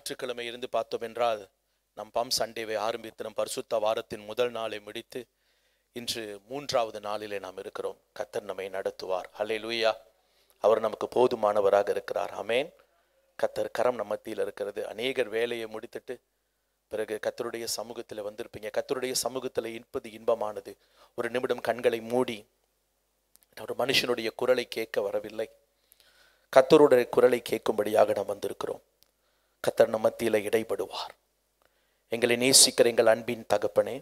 ஞாயிற்றுக்கிழமை இருந்து பார்த்தோம் என்றால் நம் பம் சண்டேவை ஆரம்பித்து நம் பரிசுத்த வாரத்தின் முதல் நாளை முடித்து இன்று மூன்றாவது நாளிலே நாம் இருக்கிறோம் கத்தர் நம்மை நடத்துவார் ஹலே லூயா அவர் நமக்கு போதுமானவராக இருக்கிறார் அமேன் கத்தர் கரம் நம்ம மத்தியில் இருக்கிறது அநேகர் வேலையை முடித்துட்டு பிறகு கத்தருடைய சமூகத்தில் வந்திருப்பீங்க கத்தருடைய சமூகத்தில் இருப்பது இன்பமானது ஒரு நிமிடம் கண்களை மூடி ஒரு மனுஷனுடைய குரலை கேட்க வரவில்லை கத்தருடைய குரலை கேட்கும்படியாக நாம் வந்திருக்கிறோம் கத்தர் நம் மத்தியில் இடைப்படுவார் எங்களை நேசிக்கிற எங்கள் அன்பின் தகப்பனே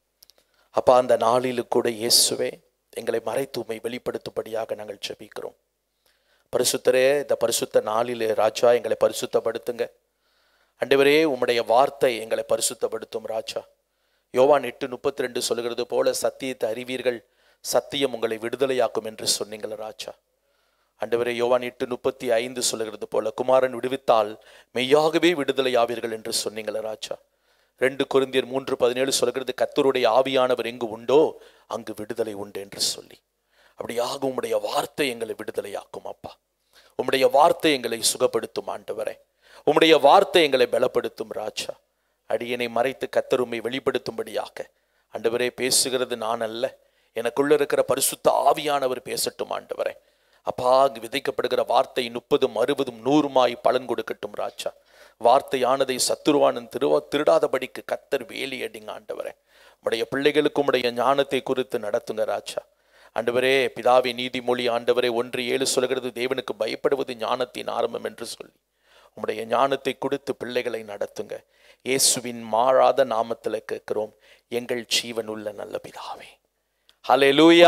அப்பா அந்த நாளில் கூட இயேசுவே எங்களை மறைத்தூமை வெளிப்படுத்தும்படியாக நாங்கள் ஜெபிக்கிறோம் பரிசுத்தரே இந்த பரிசுத்த நாளிலே ராஜா எங்களை பரிசுத்தப்படுத்துங்க அண்டவரே உம்முடைய வார்த்தை எங்களை பரிசுத்தப்படுத்தும் ராஜா யோவான் எட்டு முப்பத்தி ரெண்டு சொல்லுகிறது போல சத்தியத்தை அறிவீர்கள் சத்தியம் உங்களை விடுதலையாக்கும் என்று சொன்னீங்கள ராஜா அண்டவரே யோவான் எட்டு முப்பத்தி ஐந்து சொல்லுகிறது போல குமாரன் விடுவித்தால் மெய்யாகவே விடுதலையாவீர்கள் என்று சொன்னீங்கள ராஜா ரெண்டு குருந்தியர் மூன்று பதினேழு சொல்கிறது கத்தருடைய ஆவியானவர் எங்கு உண்டோ அங்கு விடுதலை உண்டு என்று சொல்லி அப்படியாக உம்முடைய வார்த்தை எங்களை விடுதலையாக்கும் அப்பா உம்முடைய வார்த்தை எங்களை சுகப்படுத்தும் ஆண்டவரே உம்முடைய வார்த்தை எங்களை பலப்படுத்தும் ராஜா அடியனை மறைத்து கத்தருமை வெளிப்படுத்தும்படியாக ஆண்டவரே பேசுகிறது நான் அல்ல எனக்குள்ள இருக்கிற பரிசுத்த ஆவியானவர் பேசட்டும் ஆண்டவரே அப்பா அங்கு விதைக்கப்படுகிற வார்த்தை முப்பதும் அறுபதும் நூறுமாய் பலன் கொடுக்கட்டும் ராஜா வார்த்தையானதை சத்துருவானன் திருவா திருடாதபடிக்கு கத்தர் வேலி அடிங்க ஆண்டவரே உடைய பிள்ளைகளுக்கு உடைய ஞானத்தை குறித்து நடத்துங்க ராஜா ஆண்டவரே பிதாவி நீதிமொழி ஆண்டவரே ஒன்று ஏழு சொல்கிறது தேவனுக்கு பயப்படுவது ஞானத்தின் ஆரம்பம் என்று சொல்லி உம்முடைய ஞானத்தை கொடுத்து பிள்ளைகளை நடத்துங்க இயேசுவின் மாறாத நாமத்தில் கேட்கிறோம் எங்கள் ஜீவன் உள்ள நல்ல பிதாவே ஹலே லூயா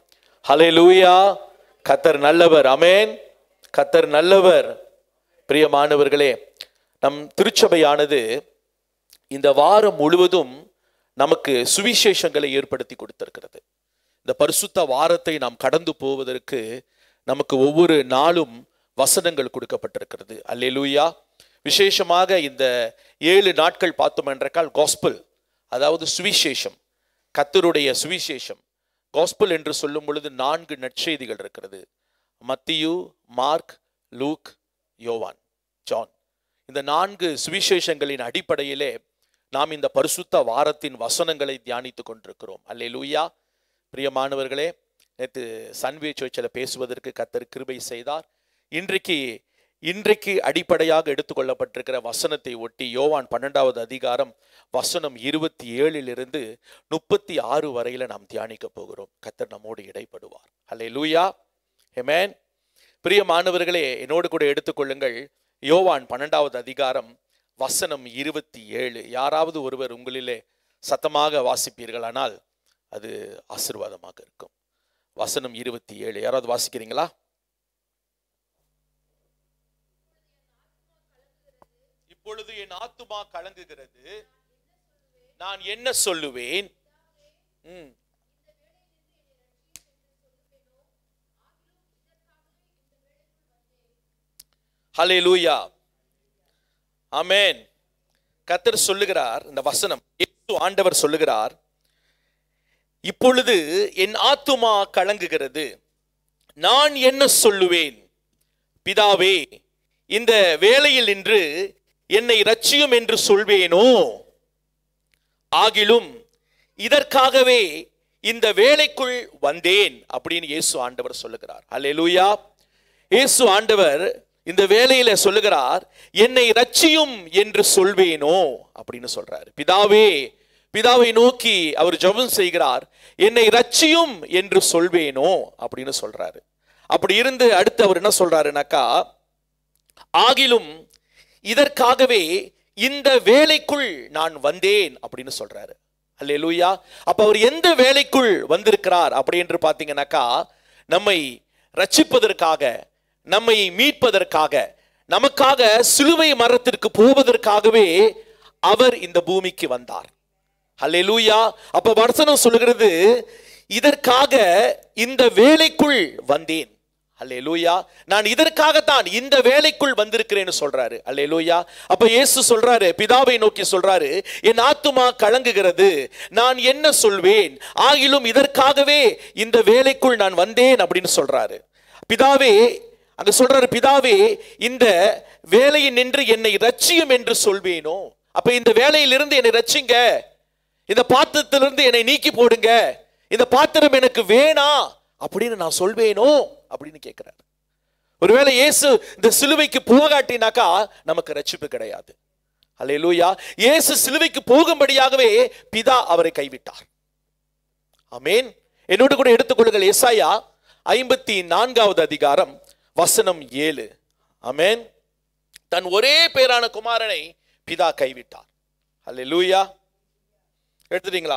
ஹலே லூயா கத்தர் நல்லவர் அமேன் கத்தர் நல்லவர் பிரியமானவர்களே நம் திருச்சபையானது இந்த வாரம் முழுவதும் நமக்கு சுவிசேஷங்களை ஏற்படுத்தி கொடுத்திருக்கிறது இந்த பரிசுத்த வாரத்தை நாம் கடந்து போவதற்கு நமக்கு ஒவ்வொரு நாளும் வசனங்கள் கொடுக்கப்பட்டிருக்கிறது அல்லேலூயா விசேஷமாக இந்த ஏழு நாட்கள் பார்த்தோம் என்றால் காஸ்பிள் அதாவது சுவிசேஷம் கத்தருடைய சுவிசேஷம் காஸ்பிள் என்று சொல்லும் பொழுது நான்கு நற்செய்திகள் இருக்கிறது மத்தியு மார்க் லூக் யோவான் ஜான் இந்த நான்கு சுவிசேஷங்களின் அடிப்படையிலே நாம் இந்த பரிசுத்த வாரத்தின் வசனங்களை தியானித்து கொண்டிருக்கிறோம் அல்லே லூயா பிரியமானவர்களே நேற்று சன்வே சர்ச்சில் பேசுவதற்கு கத்தர் கிருபை செய்தார் இன்றைக்கு இன்றைக்கு அடிப்படையாக எடுத்துக்கொள்ளப்பட்டிருக்கிற வசனத்தை ஒட்டி யோவான் பன்னெண்டாவது அதிகாரம் வசனம் இருபத்தி ஏழிலிருந்து முப்பத்தி ஆறு வரையில நாம் தியானிக்க போகிறோம் கத்தர் நம்மோடு இடைப்படுவார் அல்லே லூயா ஹெமேன் பிரியமானவர்களே என்னோடு கூட எடுத்துக்கொள்ளுங்கள் யோவான் பன்னெண்டாவது அதிகாரம் வசனம் இருபத்தி ஏழு யாராவது ஒருவர் உங்களிலே சத்தமாக வாசிப்பீர்களானால் அது ஆசிர்வாதமாக இருக்கும் வசனம் இருபத்தி ஏழு யாராவது வாசிக்கிறீங்களா இப்பொழுது என் ஆத்துமா கலங்குகிறது நான் என்ன சொல்லுவேன் ம் ஹலே லூயா அமேன் கத்தர் சொல்லுகிறார் இந்த வசனம் இயேசு ஆண்டவர் சொல்லுகிறார் இப்பொழுது என் ஆத்துமா கலங்குகிறது நான் என்ன சொல்லுவேன் பிதாவே இந்த வேளையில் நின்று என்னை ரட்சியும் என்று சொல்வேனோ ஆகிலும் இதற்காகவே இந்த வேலைக்குள் வந்தேன் அப்படின்னு இயேசு ஆண்டவர் சொல்லுகிறார் அல்லேலூயா இயேசு ஆண்டவர் இந்த வேலையில சொல்லுகிறார் என்னை ரட்சியும் என்று சொல்வேனோ அப்படின்னு சொல்றாரு பிதாவே பிதாவை நோக்கி அவர் ஜெபம் செய்கிறார் என்னை ரட்சியும் என்று சொல்வேனோ அப்படின்னு சொல்றாரு அப்படி இருந்து அடுத்து அவர் என்ன சொல்றாருனாக்கா ஆகிலும் இதற்காகவே இந்த வேலைக்குள் நான் வந்தேன் அப்படின்னு சொல்றாரு அல்லேலூயா அப்ப அவர் எந்த வேலைக்குள் வந்திருக்கிறார் அப்படி என்று பார்த்தீங்கன்னாக்கா நம்மை ரட்சிப்பதற்காக நம்மை மீட்பதற்காக நமக்காக சிலுவை மரத்திற்கு போவதற்காகவே அவர் இந்த பூமிக்கு வந்தார் அல்லேலூயா அப்ப வசனம் சொல்லுகிறது இதற்காக இந்த வேலைக்குள் வந்தேன் அல்லேலூயா நான் இதற்காகத்தான் இந்த வேலைக்குள் வந்திருக்கிறேன்னு சொல்றாரு அல்லேலூயா அப்ப இயேசு சொல்றாரு பிதாவை நோக்கி சொல்றாரு என் ஆத்துமா கலங்குகிறது நான் என்ன சொல்வேன் ஆகிலும் இதற்காகவே இந்த வேலைக்குள் நான் வந்தேன் அப்படின்னு சொல்றாரு பிதாவே அங்க சொல்றாரு பிதாவே இந்த வேலையை நின்று என்னை ரட்சியும் என்று சொல்வேனோ அப்ப இந்த வேலையிலிருந்து என்னை ரட்சிங்க இந்த பாத்திரத்திலிருந்து என்னை நீக்கி போடுங்க இந்த பாத்திரம் எனக்கு வேணாம் அப்படின்னு நான் சொல்வேனோ அப்படின்னு கேட்கிறார் ஒருவேளை இயேசு இந்த சிலுவைக்கு போகாட்டினாக்கா நமக்கு ரட்சிப்பு கிடையாது அல்லேலூயா இயேசு சிலுவைக்கு போகும்படியாகவே பிதா அவரை கைவிட்டார் ஆமென் என்னோடு கூட எடுத்துக்கொள்ளுங்கள் ஏசாயா ஐம்பத்தி நான்காவது அதிகாரம் வசனம் ஏழு ஆமென் தன் ஒரே பேரான குமாரனை பிதா கைவிட்டார் அல்லேலூயா எடுத்துட்டீங்களா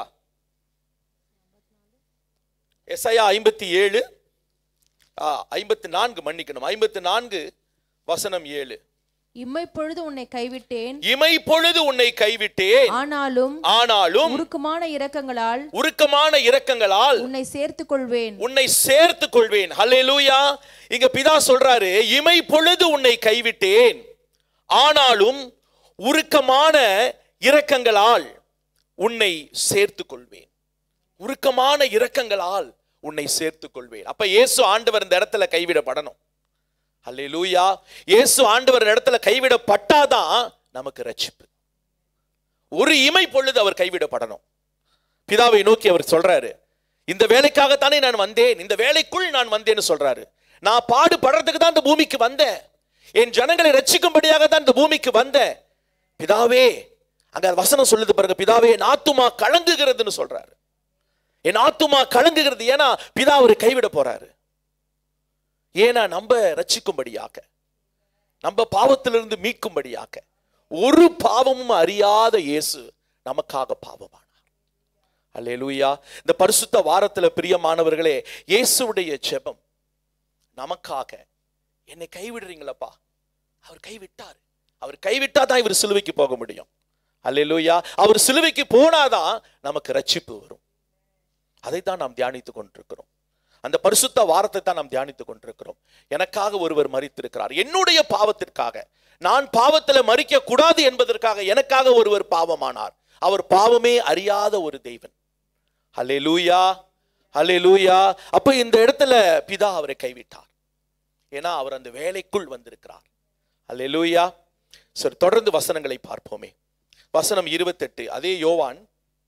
எஸ்ஐயா ஐம்பத்தி ஏழு ஐம்பத்தி நான்கு மன்னிக்கணும் ஐம்பத்தி நான்கு வசனம் ஏழு இம்மைப்பொழுது உன்னை கைவிட்டேன் இமை பொழுது உன்னை கைவிட்டேன் ஆனாலும் ஆனாலும் உருக்கமான இரக்கங்களால் உருக்கமான இரக்கங்களால் உன்னை சேர்த்துக் கொள்வேன் உன்னை சேர்த்துக் கொள்வேன் ஹல்லேலூயா இங்க பிதா சொல்றாரு இமை பொழுது உன்னை கைவிட்டேன் ஆனாலும் உருக்கமான இரக்கங்களால் உன்னை சேர்த்துக் கொள்வேன் உருக்கமான இரக்கங்களால் உன்னை சேர்த்துக் கொள்வேன் அப்ப இயேசு ஆண்டவர் இந்த இடத்துல கைவிடப்படணும் அல்லேலூயா இயேசு ஆண்டவர் இந்த இடத்துல கைவிடப்பட்டாதான் நமக்கு ரட்சிப்பு ஒரு இமை பொழுது அவர் கைவிடப்படணும் பிதாவை நோக்கி அவர் சொல்றாரு இந்த வேலைக்காகத்தானே நான் வந்தேன் இந்த வேலைக்குள் நான் வந்தேன்னு சொல்றாரு நான் பாடுபடுறதுக்கு தான் இந்த பூமிக்கு வந்தேன் என் ஜனங்களை ரட்சிக்கும்படியாக தான் இந்த பூமிக்கு வந்தேன் பிதாவே அங்க வசனம் சொல்லுது பாருங்க பிதாவே என் ஆத்துமா கலங்குகிறதுன்னு சொல்றாரு என் ஆத்துமா கலங்குகிறது ஏன்னா பிதா அவரை கைவிட போறாரு ஏன்னா நம்ம ரட்சிக்கும்படியாக நம்ம பாவத்திலிருந்து மீட்கும்படியாக ஒரு பாவமும் அறியாத இயேசு நமக்காக பாவமானார் அல்லேலூயா இந்த பரிசுத்த வாரத்துல பிரியமானவர்களே இயேசுவுடைய ஜெபம் நமக்காக என்னை கைவிடுறீங்களப்பா அவர் கைவிட்டார் அவர் கைவிட்டா தான் இவர் சிலுவைக்கு போக முடியும் அல்லேலூயா அவர் சிலுவைக்கு போனாதான் நமக்கு ரட்சிப்பு வரும் அதைத்தான் நாம் தியானித்துக் கொண்டிருக்கிறோம் அந்த பரிசுத்த வாரத்தை தான் நாம் தியானித்துக் கொண்டிருக்கிறோம் எனக்காக ஒருவர் மறித்திருக்கிறார் என்னுடைய பாவத்திற்காக நான் பாவத்துல மறிக்க கூடாது என்பதற்காக எனக்காக ஒருவர் பாவமானார் அவர் பாவமே அறியாத ஒரு தெய்வன் ஹலே லூயா ஹலே லூயா அப்ப இந்த இடத்துல பிதா அவரை கைவிட்டார் ஏன்னா அவர் அந்த வேலைக்குள் வந்திருக்கிறார் ஹலே லூயா சரி தொடர்ந்து வசனங்களை பார்ப்போமே வசனம் இருபத்தெட்டு அதே யோவான்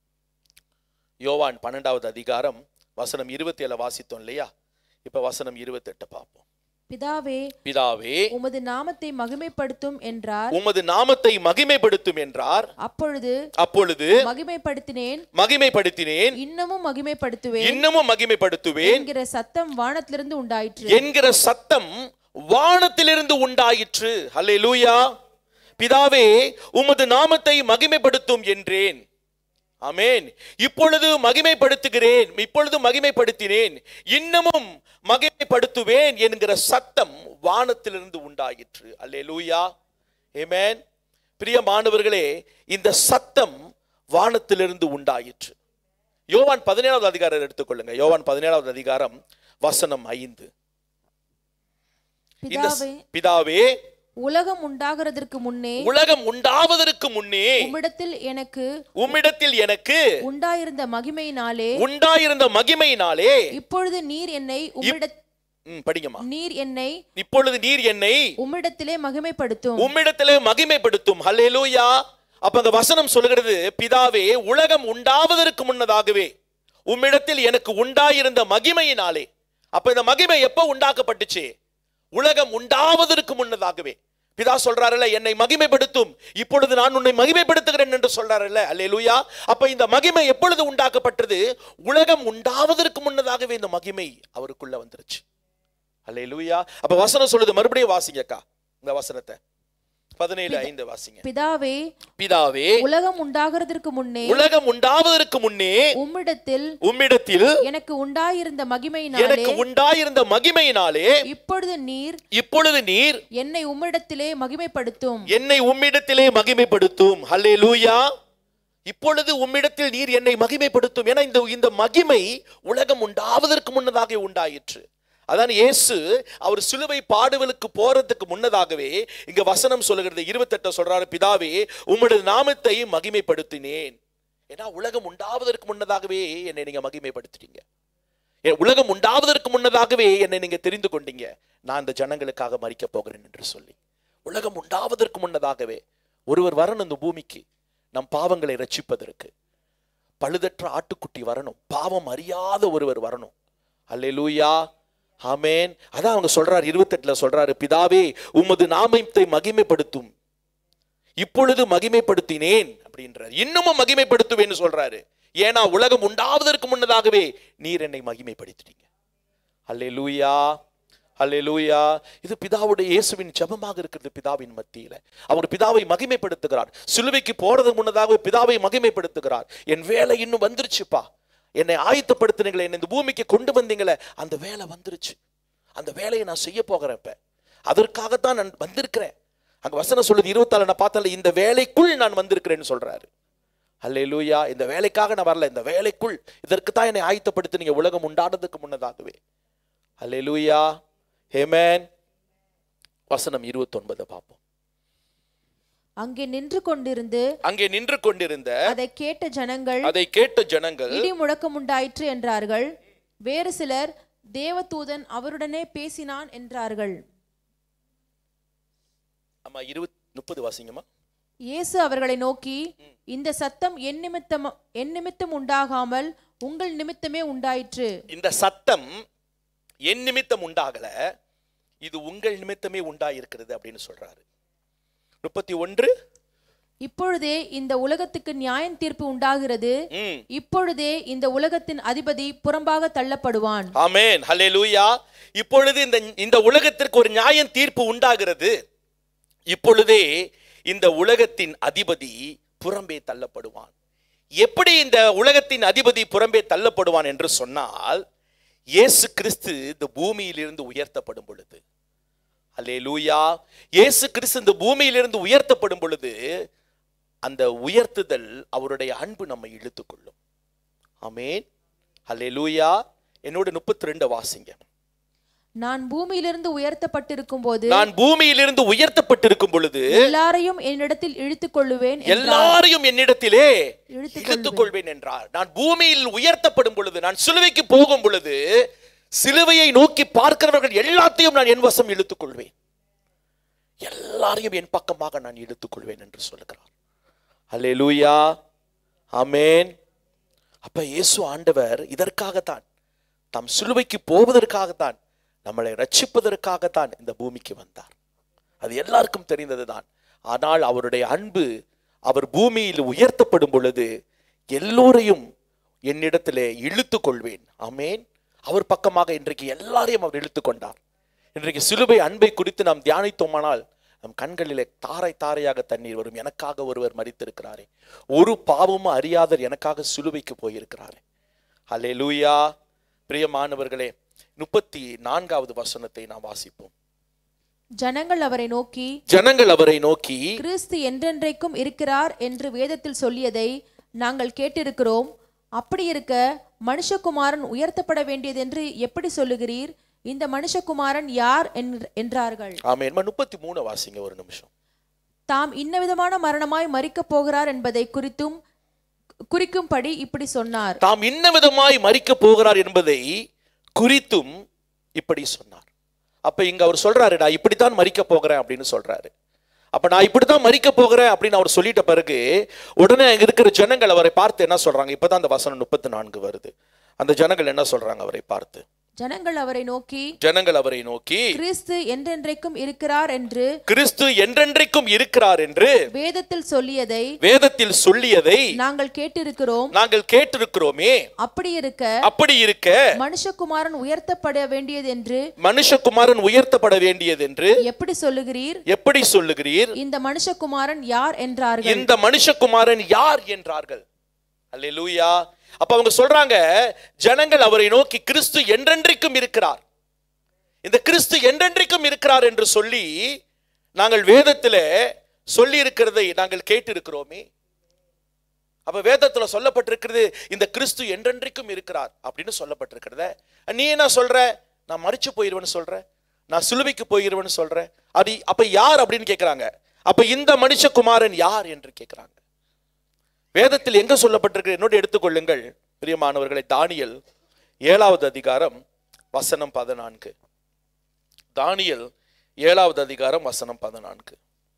யோவான் பன்னெண்டாவது அதிகாரம் வசனம் இருபத்தி ஏழு வாசித்தோம் இல்லையா இப்ப வசனம் இருபத்தெட்டு பார்ப்போம் பிதாவே பிதாவே உமது நாமத்தை மகிமைப்படுத்தும் என்றார் உமது நாமத்தை மகிமைப்படுத்தும் என்றார் அப்பொழுது அப்பொழுது மகிமைப்படுத்தினேன் மகிமைப்படுத்தினேன் இன்னமும் மகிமைப்படுத்துவேன் இன்னமும் மகிமைப்படுத்துவேன் என்கிற சத்தம் வானத்திலிருந்து உண்டாயிற்று என்கிற சத்தம் வானத்திலிருந்து உண்டாயிற்று அல்லேலூயா பிதாவே உமது நாமத்தை மகிமைப்படுத்தும் என்றேன் ஆமென் இப்பொழுது மகிமைப்படுத்துகிறேன் இப்பொழுது மகிமைப்படுத்தினேன் இன்னமும் மகிமைப்படுத்துவேன் என்கிற சத்தம் வானத்திலிருந்து உண்டாயிற்று அல்லேலூயா ஏமேன் பிரியமானவர்களே இந்த சத்தம் வானத்திலிருந்து உண்டாயிற்று யோவான் பதினேழாவது அதிகாரம் எடுத்துக்கொள்ளுங்க யோவான் பதினேழாவது அதிகாரம் வசனம் ஐந்து இந்த பிதாவே பிதாவே உலகம் உண்டாகிறதற்கு முன்னே உலகம் உண்டாவதற்கு முன்னே உம்மிடத்தில் எனக்கு உம்மிடத்தில் எனக்கு உண்டாயிருந்த மகிமையினாலே உண்டாயிருந்த மகிமையினாலே இப்பொழுது நீர் என்னை உம்மிட ம், படிங்கம்மா நீர் என்னை இப்பொழுது நீர் என்னை உம்மிடத்திலே மகிமைப்படுத்தும் உம்மிடத்திலே மகிமைப்படுத்தும் ஹல்லேலூயா அப்ப அங்க வசனம் சொல்லுகிறது பிதாவே உலகம் உண்டாவதற்கு முன்னதாகவே உம்மிடத்தில் எனக்கு உண்டாயிருந்த மகிமையினாலே அப்ப இந்த மகிமை எப்ப உண்டாக்கப்பட்டுச்சு உலகம் உண்டாவதற்கு முன்னதாகவே பிதா சொல்றாருல்ல என்னை மகிமைப்படுத்தும் இப்பொழுது நான் உன்னை மகிமைப்படுத்துகிறேன் என்று சொல்றாருல்ல அல்லேலூயா அப்ப இந்த மகிமை எப்பொழுது உண்டாக்கப்பட்டது உலகம் உண்டாவதற்கு முன்னதாகவே இந்த மகிமை அவருக்குள்ள வந்துருச்சு அல்லேலூயா அப்ப வசனம் சொல்லுது மறுபடியும் வாசிங்கக்கா இந்த வசனத்தை பதினேழு ஐந்து வாசிங்க பிதாவே பிதாவே உலகம் உண்டாகிறதற்கு முன்னே உலகம் உண்டாவதற்கு முன்னே உம்மிடத்தில் உம்மிடத்தில் எனக்கு உண்டாயிருந்த மகிமையினாலே எனக்கு உண்டாயிருந்த மகிமையினாலே இப்பொழுது நீர் இப்பொழுது நீர் என்னை உம்மிடத்திலே மகிமைப்படுத்தும் என்னை உம்மிடத்திலே மகிமைப்படுத்தும் ஹல்லேலூயா இப்பொழுது உம்மிடத்தில் நீர் என்னை மகிமைப்படுத்தும் ஏன்னா இந்த இந்த மகிமை உலகம் உண்டாவதற்கு முன்னதாக உண்டாயிற்று அதான் இயேசு அவர் சிலுவை பாடுவலுக்கு போறதுக்கு முன்னதாகவே இங்க வசனம் சொல்லுகிறது இருபத்தெட்ட சொல்றாரு பிதாவே உம்முடைய நாமத்தை மகிமைப்படுத்தினேன் ஏன்னா உலகம் உண்டாவதற்கு முன்னதாகவே என்னை நீங்க மகிமைப்படுத்திட்டீங்க என் உலகம் உண்டாவதற்கு முன்னதாகவே என்னை நீங்க தெரிந்து கொண்டீங்க நான் இந்த ஜனங்களுக்காக மறிக்க போகிறேன் என்று சொல்லி உலகம் உண்டாவதற்கு முன்னதாகவே ஒருவர் வரணும் இந்த பூமிக்கு நம் பாவங்களை ரட்சிப்பதற்கு பழுதற்ற ஆட்டுக்குட்டி வரணும் பாவம் அறியாத ஒருவர் வரணும் அல்லேலூயா ஆமென் அதான் அவங்க சொல்றாரு இருபத்தெட்டுல சொல்றாரு பிதாவே உமது நாமத்தை மகிமைப்படுத்தும் இப்பொழுது மகிமைப்படுத்தினேன் அப்படின்றார் இன்னமும் மகிமைப்படுத்துவேன்னு சொல்றாரு ஏன்னா உலகம் உண்டாவதற்கு முன்னதாகவே நீர் என்னை மகிமைப்படுத்திட்டீங்க அல்லேலூயா அல்லேலூயா இது பிதாவுடைய இயேசுவின் ஜெபமாக இருக்கிறது பிதாவின் மத்தியில அவர் பிதாவை மகிமைப்படுத்துகிறார் சிலுவைக்கு போறதுக்கு முன்னதாகவே பிதாவை மகிமைப்படுத்துகிறார் என் வேலை இன்னும் வந்துருச்சுப்பா என்னை ஆயத்தப்படுத்தினீங்களே என்னை இந்த பூமிக்கு கொண்டு வந்தீங்களே அந்த வேலை வந்துருச்சு அந்த வேலையை நான் செய்ய போகிறேன் இப்ப அதற்காகத்தான் நான் வந்திருக்கிறேன் அங்க வசனம் சொல்லுது இருபத்தாலு நான் பார்த்தல இந்த வேலைக்குள் நான் வந்திருக்கிறேன்னு சொல்றாரு அல்லேலூயா இந்த வேலைக்காக நான் வரல இந்த வேலைக்குள் இதற்கு தான் என்னை ஆயத்தப்படுத்தினீங்க உலகம் உண்டானதுக்கு முன்னதாகவே அல்லேலூயா ஹேமேன் வசனம் இருபத்தொன்பதை பார்ப்போம் அங்கே நின்று கொண்டிருந்து அங்கே நின்று கொண்டிருந்த அதை கேட்ட ஜனங்கள் அதை கேட்ட ஜனங்கள் இடி முழக்கம் உண்டாயிற்று என்றார்கள் வேறு சிலர் தேவதூதன் அவருடனே பேசினான் என்றார்கள் ஆமா இருபத் முப்பது வாசிங்கம்மா இயேசு அவர்களை நோக்கி இந்த சத்தம் என் நிமித்தம் என் நிமித்தம் உண்டாகாமல் உங்கள் நிமித்தமே உண்டாயிற்று இந்த சத்தம் என் நிமித்தம் உண்டாகல இது உங்கள் நிமித்தமே உண்டாயிருக்கிறது அப்படின்னு சொல்றாரு முப்பத்தி ஒன்று இப்பொழுதே இந்த உலகத்துக்கு நியாயம் தீர்ப்பு உண்டாகிறது ம் இப்பொழுதே இந்த உலகத்தின் அதிபதி புறம்பாக தள்ளப்படுவான் ஆமென் ஹalleluya இப்பொழுது இந்த இந்த உலகத்திற்கு ஒரு நியாயம் தீர்ப்பு உண்டாகிறது இப்பொழுதே இந்த உலகத்தின் அதிபதி புறம்பே தள்ளப்படுவான் எப்படி இந்த உலகத்தின் அதிபதி புறம்பே தள்ளப்படுவான் என்று சொன்னால் இயேசு கிறிஸ்து இந்த பூமியிலிருந்து உயர்த்தப்படும் பொழுது அல்லேலூயா இயேசு கிறிஸ்து இந்த பூமியிலிருந்து உயர்த்தப்படும் பொழுது அந்த உயர்த்துதல் அவருடைய அன்பு நம்மை இழுத்துக்கொள்ளும் ஆமென் அல்லேலூயா என்னோட முப்பத்தி ரெண்டு வாசிங்க நான் பூமியிலிருந்து உயர்த்தப்பட்டிருக்கும் போது நான் பூமியிலிருந்து உயர்த்தப்பட்டிருக்கும் பொழுது எல்லாரையும் என்னிடத்தில் இழுத்துக் கொள்ளுவேன் என்றார். எல்லாரையும் என்னிடத்திலே இழுத்துக் இழுத்துக் கொள்வேன் என்றார் நான் பூமியில் உயர்த்தப்படும் பொழுது நான் சிலுவைக்கு போகும் பொழுது சிலுவையை நோக்கி பார்க்கிறவர்கள் எல்லாத்தையும் நான் என் வசம் இழுத்துக் கொள்வேன் எல்லாரையும் என் பக்கமாக நான் இழுத்துக் கொள்வேன் என்று சொல்லுகிறார் அல்லேலூயா ஆமென் அப்ப இயேசு ஆண்டவர் இதற்காகத்தான் தம் சிலுவைக்கு போவதற்காகத்தான் நம்மளை ரட்சிப்பதற்காகத்தான் இந்த பூமிக்கு வந்தார் அது எல்லாருக்கும் தெரிந்ததுதான் ஆனால் அவருடைய அன்பு அவர் பூமியில் உயர்த்தப்படும் பொழுது எல்லோரையும் என்னிடத்திலே இழுத்து கொள்வேன் ஆமேன் அவர் பக்கமாக இன்றைக்கு எல்லாரையும் அவர் இழுத்து கொண்டார் இன்றைக்கு சிலுவை அன்பை குறித்து நாம் தியானித்தோமானால் நம் கண்களிலே தாரை தாரையாக தண்ணீர் வரும் எனக்காக ஒருவர் மறித்திருக்கிறாரே ஒரு பாவமும் அறியாதர் எனக்காக சிலுவைக்கு போயிருக்கிறாரே அல்லே லூயா பிரியமானவர்களே முப்பத்தி நான்காவது வசனத்தை நாம் வாசிப்போம் ஜனங்கள் அவரை நோக்கி ஜனங்கள் அவரை நோக்கி கிறிஸ்து என்றென்றைக்கும் இருக்கிறார் என்று வேதத்தில் சொல்லியதை நாங்கள் கேட்டிருக்கிறோம் அப்படி இருக்க மனுஷகுமாரன் உயர்த்தப்பட வேண்டியதென்று எப்படி சொல்லுகிறீர் இந்த மனுஷகுமாரன் யார் என்று- என்றார்கள் ஆமென் முப்பத்தி மூணு வாசிங்க ஒரு நிமிஷம் தாம் இன்னவிதமான மரணமாய் மறிக்கப் போகிறார் என்பதை குறித்தும் குறிக்கும்படி இப்படி சொன்னார் தாம் இன்ன விதமாய் மறிக்க போகிறார் என்பதை குறித்தும் இப்படி சொன்னார் அப்ப இங்க அவர் சொல்றாரு நான் இப்படித்தான் மறிக்க போகிறேன் அப்படின்னு சொல்றாரு அப்ப நான் இப்படித்தான் மறிக்க போகிறேன் அப்படின்னு அவர் சொல்லிட்ட பிறகு உடனே அங்க இருக்கிற ஜனங்கள் அவரை பார்த்து என்ன சொல்றாங்க இப்பதான் அந்த வசனம் முப்பத்தி நான்கு வருது அந்த ஜனங்கள் என்ன சொல்றாங்க அவரை பார்த்து ஜனங்கள் அவரை நோக்கி ஜனங்கள் அவரை நோக்கி கிறிஸ்து என்றென்றைக்கும் இருக்கிறார் என்று கிறிஸ்து என்றென்றைக்கும் இருக்கிறார் என்று வேதத்தில் சொல்லியதை வேதத்தில் சொல்லியதை நாங்கள் கேட்டிருக்கிறோம் நாங்கள் கேட்டிருக்கிறோமே அப்படி இருக்க அப்படி இருக்க மனுஷகுமாரன் உயர்த்தப்பட வேண்டியது என்று மனுஷகுமாரன் உயர்த்தப்பட வேண்டியது என்று எப்படி சொல்லுகிறீர் எப்படி சொல்லுகிறீர் இந்த மனுஷகுமாரன் யார் என்றார்கள் இந்த மனுஷகுமாரன் யார் என்றார்கள் அல்லேலூயா அப்ப அவங்க சொல்றாங்க ஜனங்கள் அவரை நோக்கி கிறிஸ்து என்றென்றைக்கும் இருக்கிறார் இந்த கிறிஸ்து என்றென்றைக்கும் இருக்கிறார் என்று சொல்லி நாங்கள் வேதத்திலே சொல்லி இருக்கிறதை நாங்கள் கேட்டிருக்கிறோமே அப்ப வேதத்துல சொல்லப்பட்டிருக்கிறது இந்த கிறிஸ்து என்றென்றைக்கும் இருக்கிறார் அப்படின்னு சொல்லப்பட்டிருக்கிறத நீ என்ன சொல்ற நான் மறிச்சு போயிருவேன்னு சொல்ற நான் சிலுவைக்கு போயிருவேன்னு சொல்றேன் அது அப்ப யார் அப்படின்னு கேட்கிறாங்க அப்ப இந்த மனுஷகுமாரன் யார் என்று கேட்கிறாங்க வேதத்தில் எங்க சொல்லப்பட்டிருக்கு என்னோடு எடுத்துக்கொள்ளுங்கள் பிரியமானவர்களை தானியல் ஏழாவது அதிகாரம் வசனம் பதினான்கு தானியல் ஏழாவது அதிகாரம் வசனம் பதினான்கு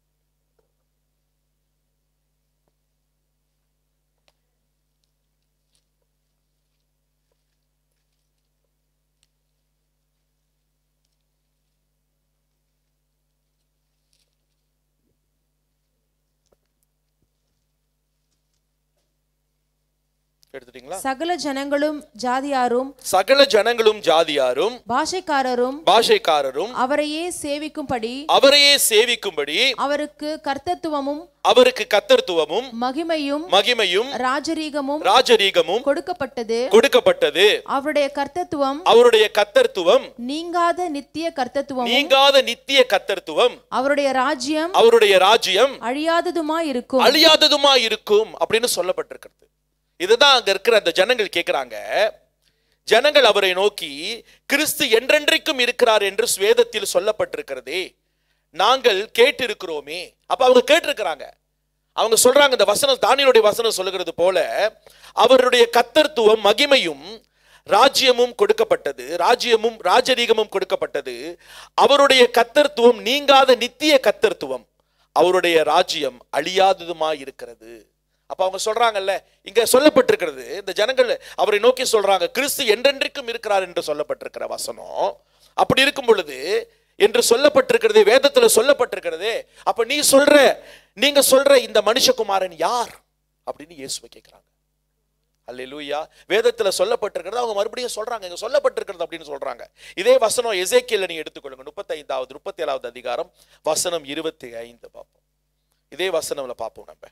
எடுத்துட்டீங்களா சகல ஜனங்களும் ஜாதியாரும் சகல ஜனங்களும் ஜாதியாரும் பாஷைக்காரரும் பாஷைக்காரரும் அவரையே சேவிக்கும்படி அவரையே சேவிக்கும்படி அவருக்கு கர்த்தத்துவமும் அவருக்கு கத்தர்த்துவமும் மகிமையும் மகிமையும் ராஜரீகமும் ராஜரீகமும் கொடுக்கப்பட்டது கொடுக்கப்பட்டது அவருடைய கர்த்தத்துவம் அவருடைய கத்தர்த்துவம் நீங்காத நித்திய கர்த்தத்துவம் நீங்காத நித்திய கத்தர்த்துவம் அவருடைய ராஜ்யம் அவருடைய ராஜ்யம் அழியாததுமாய் இருக்கும் அழியாததுமா இருக்கும் அப்படின்னு சொல்லப்பட்டிருக்கிறது இதுதான் அங்க இருக்கிற அந்த ஜனங்கள் கேட்கிறாங்க ஜனங்கள் அவரை நோக்கி கிறிஸ்து என்றென்றைக்கும் இருக்கிறார் என்று ஸ்வேதத்தில் சொல்லப்பட்டிருக்கிறதே நாங்கள் கேட்டிருக்கிறோமே அப்ப அவங்க கேட்டிருக்கிறாங்க அவங்க சொல்றாங்க இந்த வசனம் தானியலுடைய வசனம் சொல்லுகிறது போல அவருடைய கத்தர்த்துவம் மகிமையும் ராஜ்யமும் கொடுக்கப்பட்டது ராஜ்யமும் ராஜரீகமும் கொடுக்கப்பட்டது அவருடைய கத்தர்த்துவம் நீங்காத நித்திய கத்தர்த்துவம் அவருடைய ராஜ்யம் அழியாததுமாய் இருக்கிறது அப்ப அவங்க சொல்றாங்கல்ல இங்க சொல்லப்பட்டிருக்கிறது இந்த ஜனங்கள் அவரை நோக்கி சொல்றாங்க கிறிஸ்து என்றென்றைக்கும் இருக்கிறார் என்று சொல்லப்பட்டிருக்கிற வசனம் அப்படி இருக்கும் பொழுது என்று சொல்லப்பட்டிருக்கிறது வேதத்துல சொல்லப்பட்டிருக்கிறது அப்ப நீ சொல்ற நீங்க சொல்ற இந்த மனுஷகுமாரன் யார் அப்படின்னு இயேசுவை கேட்கிறாங்க அல்லேலூயா வேதத்துல சொல்லப்பட்டிருக்கிறது அவங்க மறுபடியும் சொல்றாங்க இங்க சொல்லப்பட்டிருக்கிறது அப்படின்னு சொல்றாங்க இதே வசனம் எசேக்கியல நீங்க எடுத்துக்கொள்ளுங்க முப்பத்தைந்தாவது முப்பத்தி ஏழாவது அதிகாரம் வசனம் இருபத்தி ஐந்து பார்ப்போம் இதே வசனம்ல பார்ப்போம் நம்ம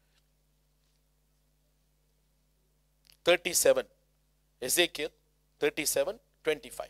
தேர்ட்டி செவன் எசேக்கியல் தேர்ட்டி செவன் டுவெண்ட்டி ஃபைவ்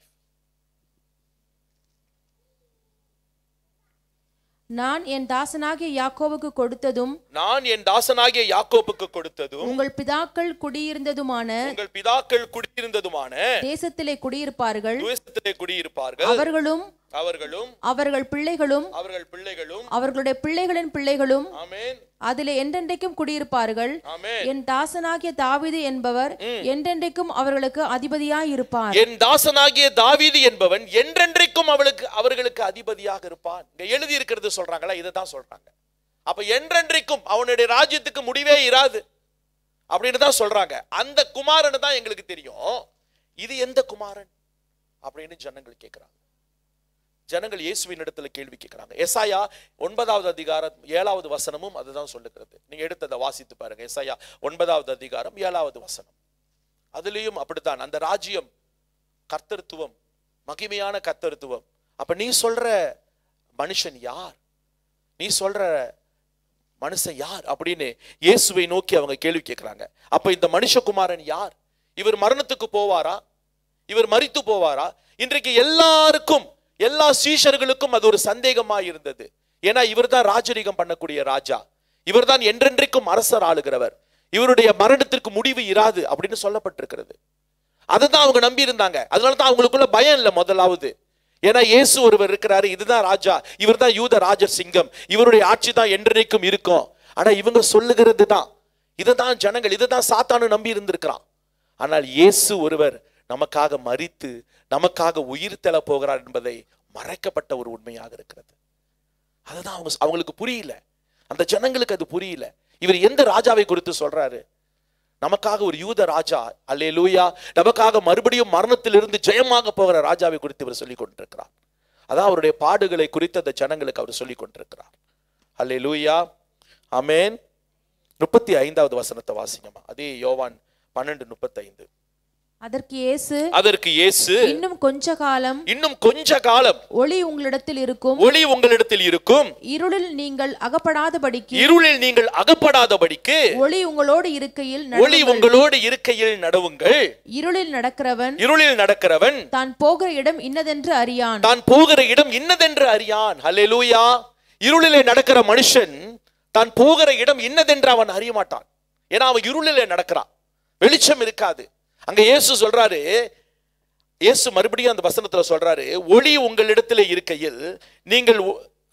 நான் என் தாசனாகிய யாக்கோவுக்கு கொடுத்ததும் நான் என் தாசனாகிய யாக்கோப்புக்கு கொடுத்ததும் உங்கள் பிதாக்கள் குடியிருந்ததுமான உங்கள் பிதாக்கள் குடியிருந்ததுமான தேசத்திலே குடியிருப்பார்கள் தேசத்திலே குடியிருப்பார்கள் அவர்களும் அவர்களும் அவர்கள் பிள்ளைகளும் அவர்கள் பிள்ளைகளும் அவர்களுடைய பிள்ளைகளின் பிள்ளைகளும் ஆமென் அதிலே என்றென்றைக்கும் குடியிருப்பார்கள் ஆமென் என் தாசனாகிய தாவீது என்பவர் என்றென்றைக்கும் அவர்களுக்கு அதிபதியாய் இருப்பார் என் தாசனாகிய தாவீது என்பவன் என்றென்றைக்கும் அவளுக்கு அவர்களுக்கு அதிபதியாக இருப்பான் இங்க எழுதி இருக்கிறது சொல்றாங்களா இதை தான் சொல்றாங்க அப்ப என்றென்றைக்கும் அவனுடைய ராஜ்யத்துக்கு முடிவே இராது அப்படின்னு தான் சொல்றாங்க அந்த குமாரன் தான் எங்களுக்கு தெரியும் இது எந்த குமாரன் அப்படின்னு ஜனங்கள் கேட்கிறாங்க ஜனங்கள் இயேசுவின் இடத்துல கேள்வி கேட்கிறாங்க எசாயா ஒன்பதாவது அதிகாரம் ஏழாவது வசனமும் அதுதான் சொல்லுகிறது நீங்க எடுத்ததை வாசித்து பாருங்க எசாயா ஒன்பதாவது அதிகாரம் ஏழாவது வசனம் அதுலயும் அப்படித்தான் அந்த ராஜ்யம் கர்த்தருத்துவம் மகிமையான கர்த்தருத்துவம் அப்ப நீ சொல்ற மனுஷன் யார் நீ சொல்ற மனுஷன் யார் அப்படின்னு இயேசுவை நோக்கி அவங்க கேள்வி கேட்கிறாங்க அப்ப இந்த மனுஷகுமாரன் யார் இவர் மரணத்துக்கு போவாரா இவர் மரித்து போவாரா இன்றைக்கு எல்லாருக்கும் எல்லா சீஷர்களுக்கும் அது ஒரு சந்தேகமா இருந்தது ஏன்னா இவர்தான் ராஜரீகம் பண்ணக்கூடிய ராஜா இவர்தான் என்றென்றைக்கும் அரசர் ஆளுகிறவர் இவருடைய மரணத்திற்கு முடிவு இராது அப்படின்னு சொல்லப்பட்டிருக்கிறது அதை தான் அவங்க நம்பி இருந்தாங்க அதனால தான் அவங்களுக்குள்ள பயம் இல்லை முதலாவது ஏன்னா இயேசு ஒருவர் இருக்கிறாரு இதுதான் ராஜா இவர் தான் யூத ராஜ சிங்கம் இவருடைய ஆட்சி தான் என்றென்றைக்கும் இருக்கும் ஆனா இவங்க சொல்லுகிறது தான் இதை தான் ஜனங்கள் இதை தான் சாத்தானு நம்பி இருந்திருக்கிறான் ஆனால் இயேசு ஒருவர் நமக்காக மரித்து நமக்காக உயிர் தெள போகிறார் என்பதை மறைக்கப்பட்ட ஒரு உண்மையாக இருக்கிறது அதுதான் அவங்க அவங்களுக்கு புரியல அந்த ஜனங்களுக்கு அது புரியல இவர் எந்த ராஜாவை குறித்து சொல்றாரு நமக்காக ஒரு யூத ராஜா அல்லே லூயா நமக்காக மறுபடியும் மரணத்திலிருந்து ஜெயமாக போகிற ராஜாவை குறித்து இவர் சொல்லிக் கொண்டிருக்கிறார் அதான் அவருடைய பாடுகளை குறித்து அந்த ஜனங்களுக்கு அவர் சொல்லிக் கொண்டிருக்கிறார் அல்லே லூயா அமேன் முப்பத்தி ஐந்தாவது வசனத்தை வாசிங்கம்மா அதே யோவான் பன்னெண்டு முப்பத்தைந்து அதற்கு இயேசு அதற்கு இயேசு இன்னும் கொஞ்ச காலம் இன்னும் கொஞ்ச காலம் ஒளி உங்களிடத்தில் இருக்கும் ஒளி உங்களிடத்தில் இருக்கும் இருளில் நீங்கள் அகப்படாதபடிக்கு இருளில் நீங்கள் அகப்படாதபடிக்கு ஒளி உங்களோடு இருக்கையில் ஒளி உங்களோடு இருக்கையில் நடவுங்கள் இருளில் நடக்கிறவன் இருளில் நடக்கிறவன் தான் போகிற இடம் இன்னதென்று அறியான் தான் போகிற இடம் இன்னதென்று அறியான் ஹalleluya இருளிலே நடக்கிற மனுஷன் தான் போகிற இடம் இன்னதென்று அவன் அறிய மாட்டான் ஏன்னா அவன் இருளிலே நடக்கிறான் வெளிச்சம் இருக்காது அங்க இயேசு சொல்றாரு இயேசு மறுபடியும் அந்த வசனத்துல சொல்றாரு ஒளி உங்களிடத்துல இருக்கையில் நீங்கள் ஒ-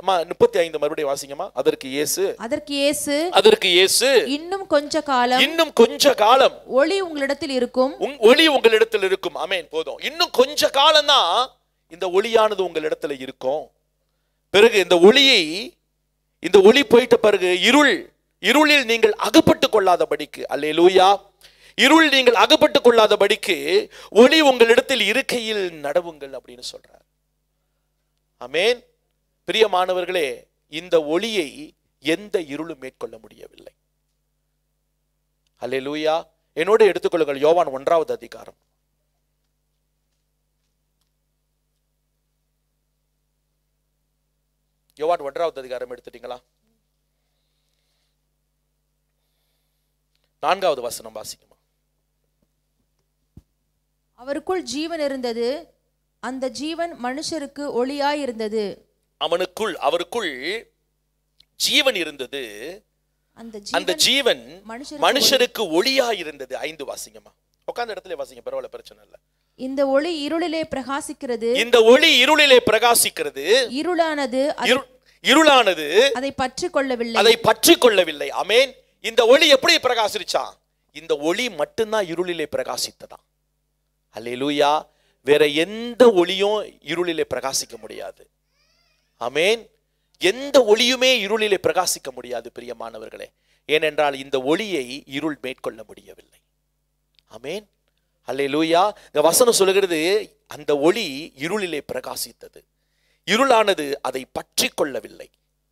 அம்மா முப்பத்தி ஐந்து மறுபடியும் வாசிங்கம்மா அதற்கு இயேசு அதற்கு இயேசு அதற்கு இயேசு இன்னும் கொஞ்ச காலம் இன்னும் கொஞ்ச காலம் ஒளி உங்களிடத்தில் இருக்கும் உங் ஒளி உங்களிடத்தில் இருக்கும் அமேன் போதும் இன்னும் கொஞ்ச காலம் தான் இந்த ஒளியானது உங்களிடத்துல இருக்கும் பிறகு இந்த ஒளியை இந்த ஒளி போயிட்ட பிறகு இருள் இருளில் நீங்கள் அகப்பட்டு கொள்ளாதபடிக்கு அல்லேலூயா இருள் நீங்கள் அகப்பட்டு கொள்ளாதபடிக்கு ஒளி உங்களிடத்தில் இருக்கையில் நடவுங்கள் அப்படின்னு சொல்றார் அமேன் பிரியமானவர்களே இந்த ஒளியை எந்த இருளும் மேற்கொள்ள முடியவில்லை அல்லேலூயா என்னோடு எடுத்துக்கொள்ளுங்கள் யோவான் ஒன்றாவது அதிகாரம் யோவான் ஒன்றாவது அதிகாரம் எடுத்துட்டீங்களா நான்காவது வசனம் வாசிக்குமா அவருக்குள் ஜீவன் இருந்தது அந்த ஜீவன் மனுஷருக்கு ஒளியாய் இருந்தது அவனுக்குள் அவருக்குள் ஜீவன் இருந்தது அந்த அந்த ஜீவன் ஜீவன் மனுஷருக்கு மனுஷருக்கு ஒளியா இருந்தது ஐந்து வாசிங்கம்மா உட்கார்ந்த இடத்துல வாசிங்க பரவாயில்ல பிரச்சனை இல்ல இந்த ஒளி இருளிலே பிரகாசிக்கிறது இந்த ஒளி இருளிலே பிரகாசிக்கிறது இருளானது அதை- இரு- இருளானது அதை பற்றி கொள்ளவில்லை அதை பற்றி கொள்ளவில்லை அமேன் இந்த ஒளி எப்படி பிரகாசிச்சான் இந்த ஒளி மட்டும்தான் இருளிலே பிரகாசித்ததாம் அல்லேலூயா வேற எந்த ஒளியும் இருளிலே பிரகாசிக்க முடியாது அமேன் எந்த ஒளியுமே இருளிலே பிரகாசிக்க முடியாது பிரியமானவர்களே ஏனென்றால் இந்த ஒளியை இருள் மேற்கொள்ள முடியவில்லை அமேன் அல்லேலூயா இந்த வசனம் சொல்லுகிறது அந்த ஒளி இருளிலே பிரகாசித்தது இருளானது அதை பற்றி கொள்ளவில்லை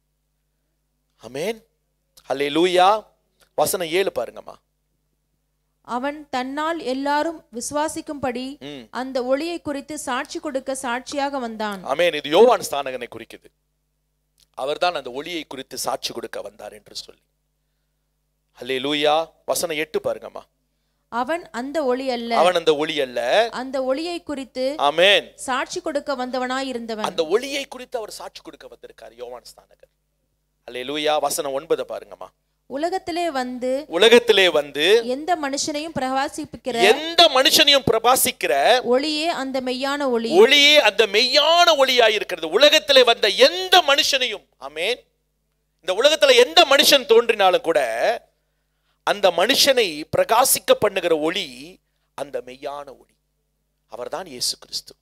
அமேன் அல்லேலூயா வசனம் ஏழு பாருங்கம்மா அவன் தன்னால் எல்லாரும் விசுவாசிக்கும்படி ம். அந்த ஒளியை குறித்து சாட்சி கொடுக்க சாட்சியாக வந்தான் அமேன் இது யோவான் ஸ்தானகனை குறிக்குது அவர்தான் அந்த ஒளியை குறித்து சாட்சி கொடுக்க வந்தார் என்று சொல்லி அல்லேலூயா வசனம் எட்டு பாருங்கம்மா அவன் அந்த ஒளி அல்ல அவன் அந்த ஒளி அல்ல அந்த ஒளியை குறித்து அமேன் சாட்சி கொடுக்க வந்தவனாய் இருந்தவன் அந்த ஒளியை குறித்து அவர் சாட்சி கொடுக்க வந்திருக்கார் யோவான் ஸ்தானகர் அல்லேலூயா வசனம் ஒன்பது பாருங்கம்மா உலகத்திலே வந்து உலகத்திலே வந்து எந்த மனுஷனையும் பிரகாசிப்பிக்கிற எந்த மனுஷனையும் பிரபாசிக்கிற ஒளியே அந்த மெய்யான ஒளி ஒளியே அந்த மெய்யான ஒளியாய் இருக்கிறது உலகத்திலே வந்த எந்த மனுஷனையும் ஆமென் இந்த உலகத்துல எந்த மனுஷன் தோன்றினாலும் கூட அந்த மனுஷனை பிரகாசிக்க பண்ணுகிற ஒளி அந்த மெய்யான ஒளி அவர்தான் இயேசு கிறிஸ்து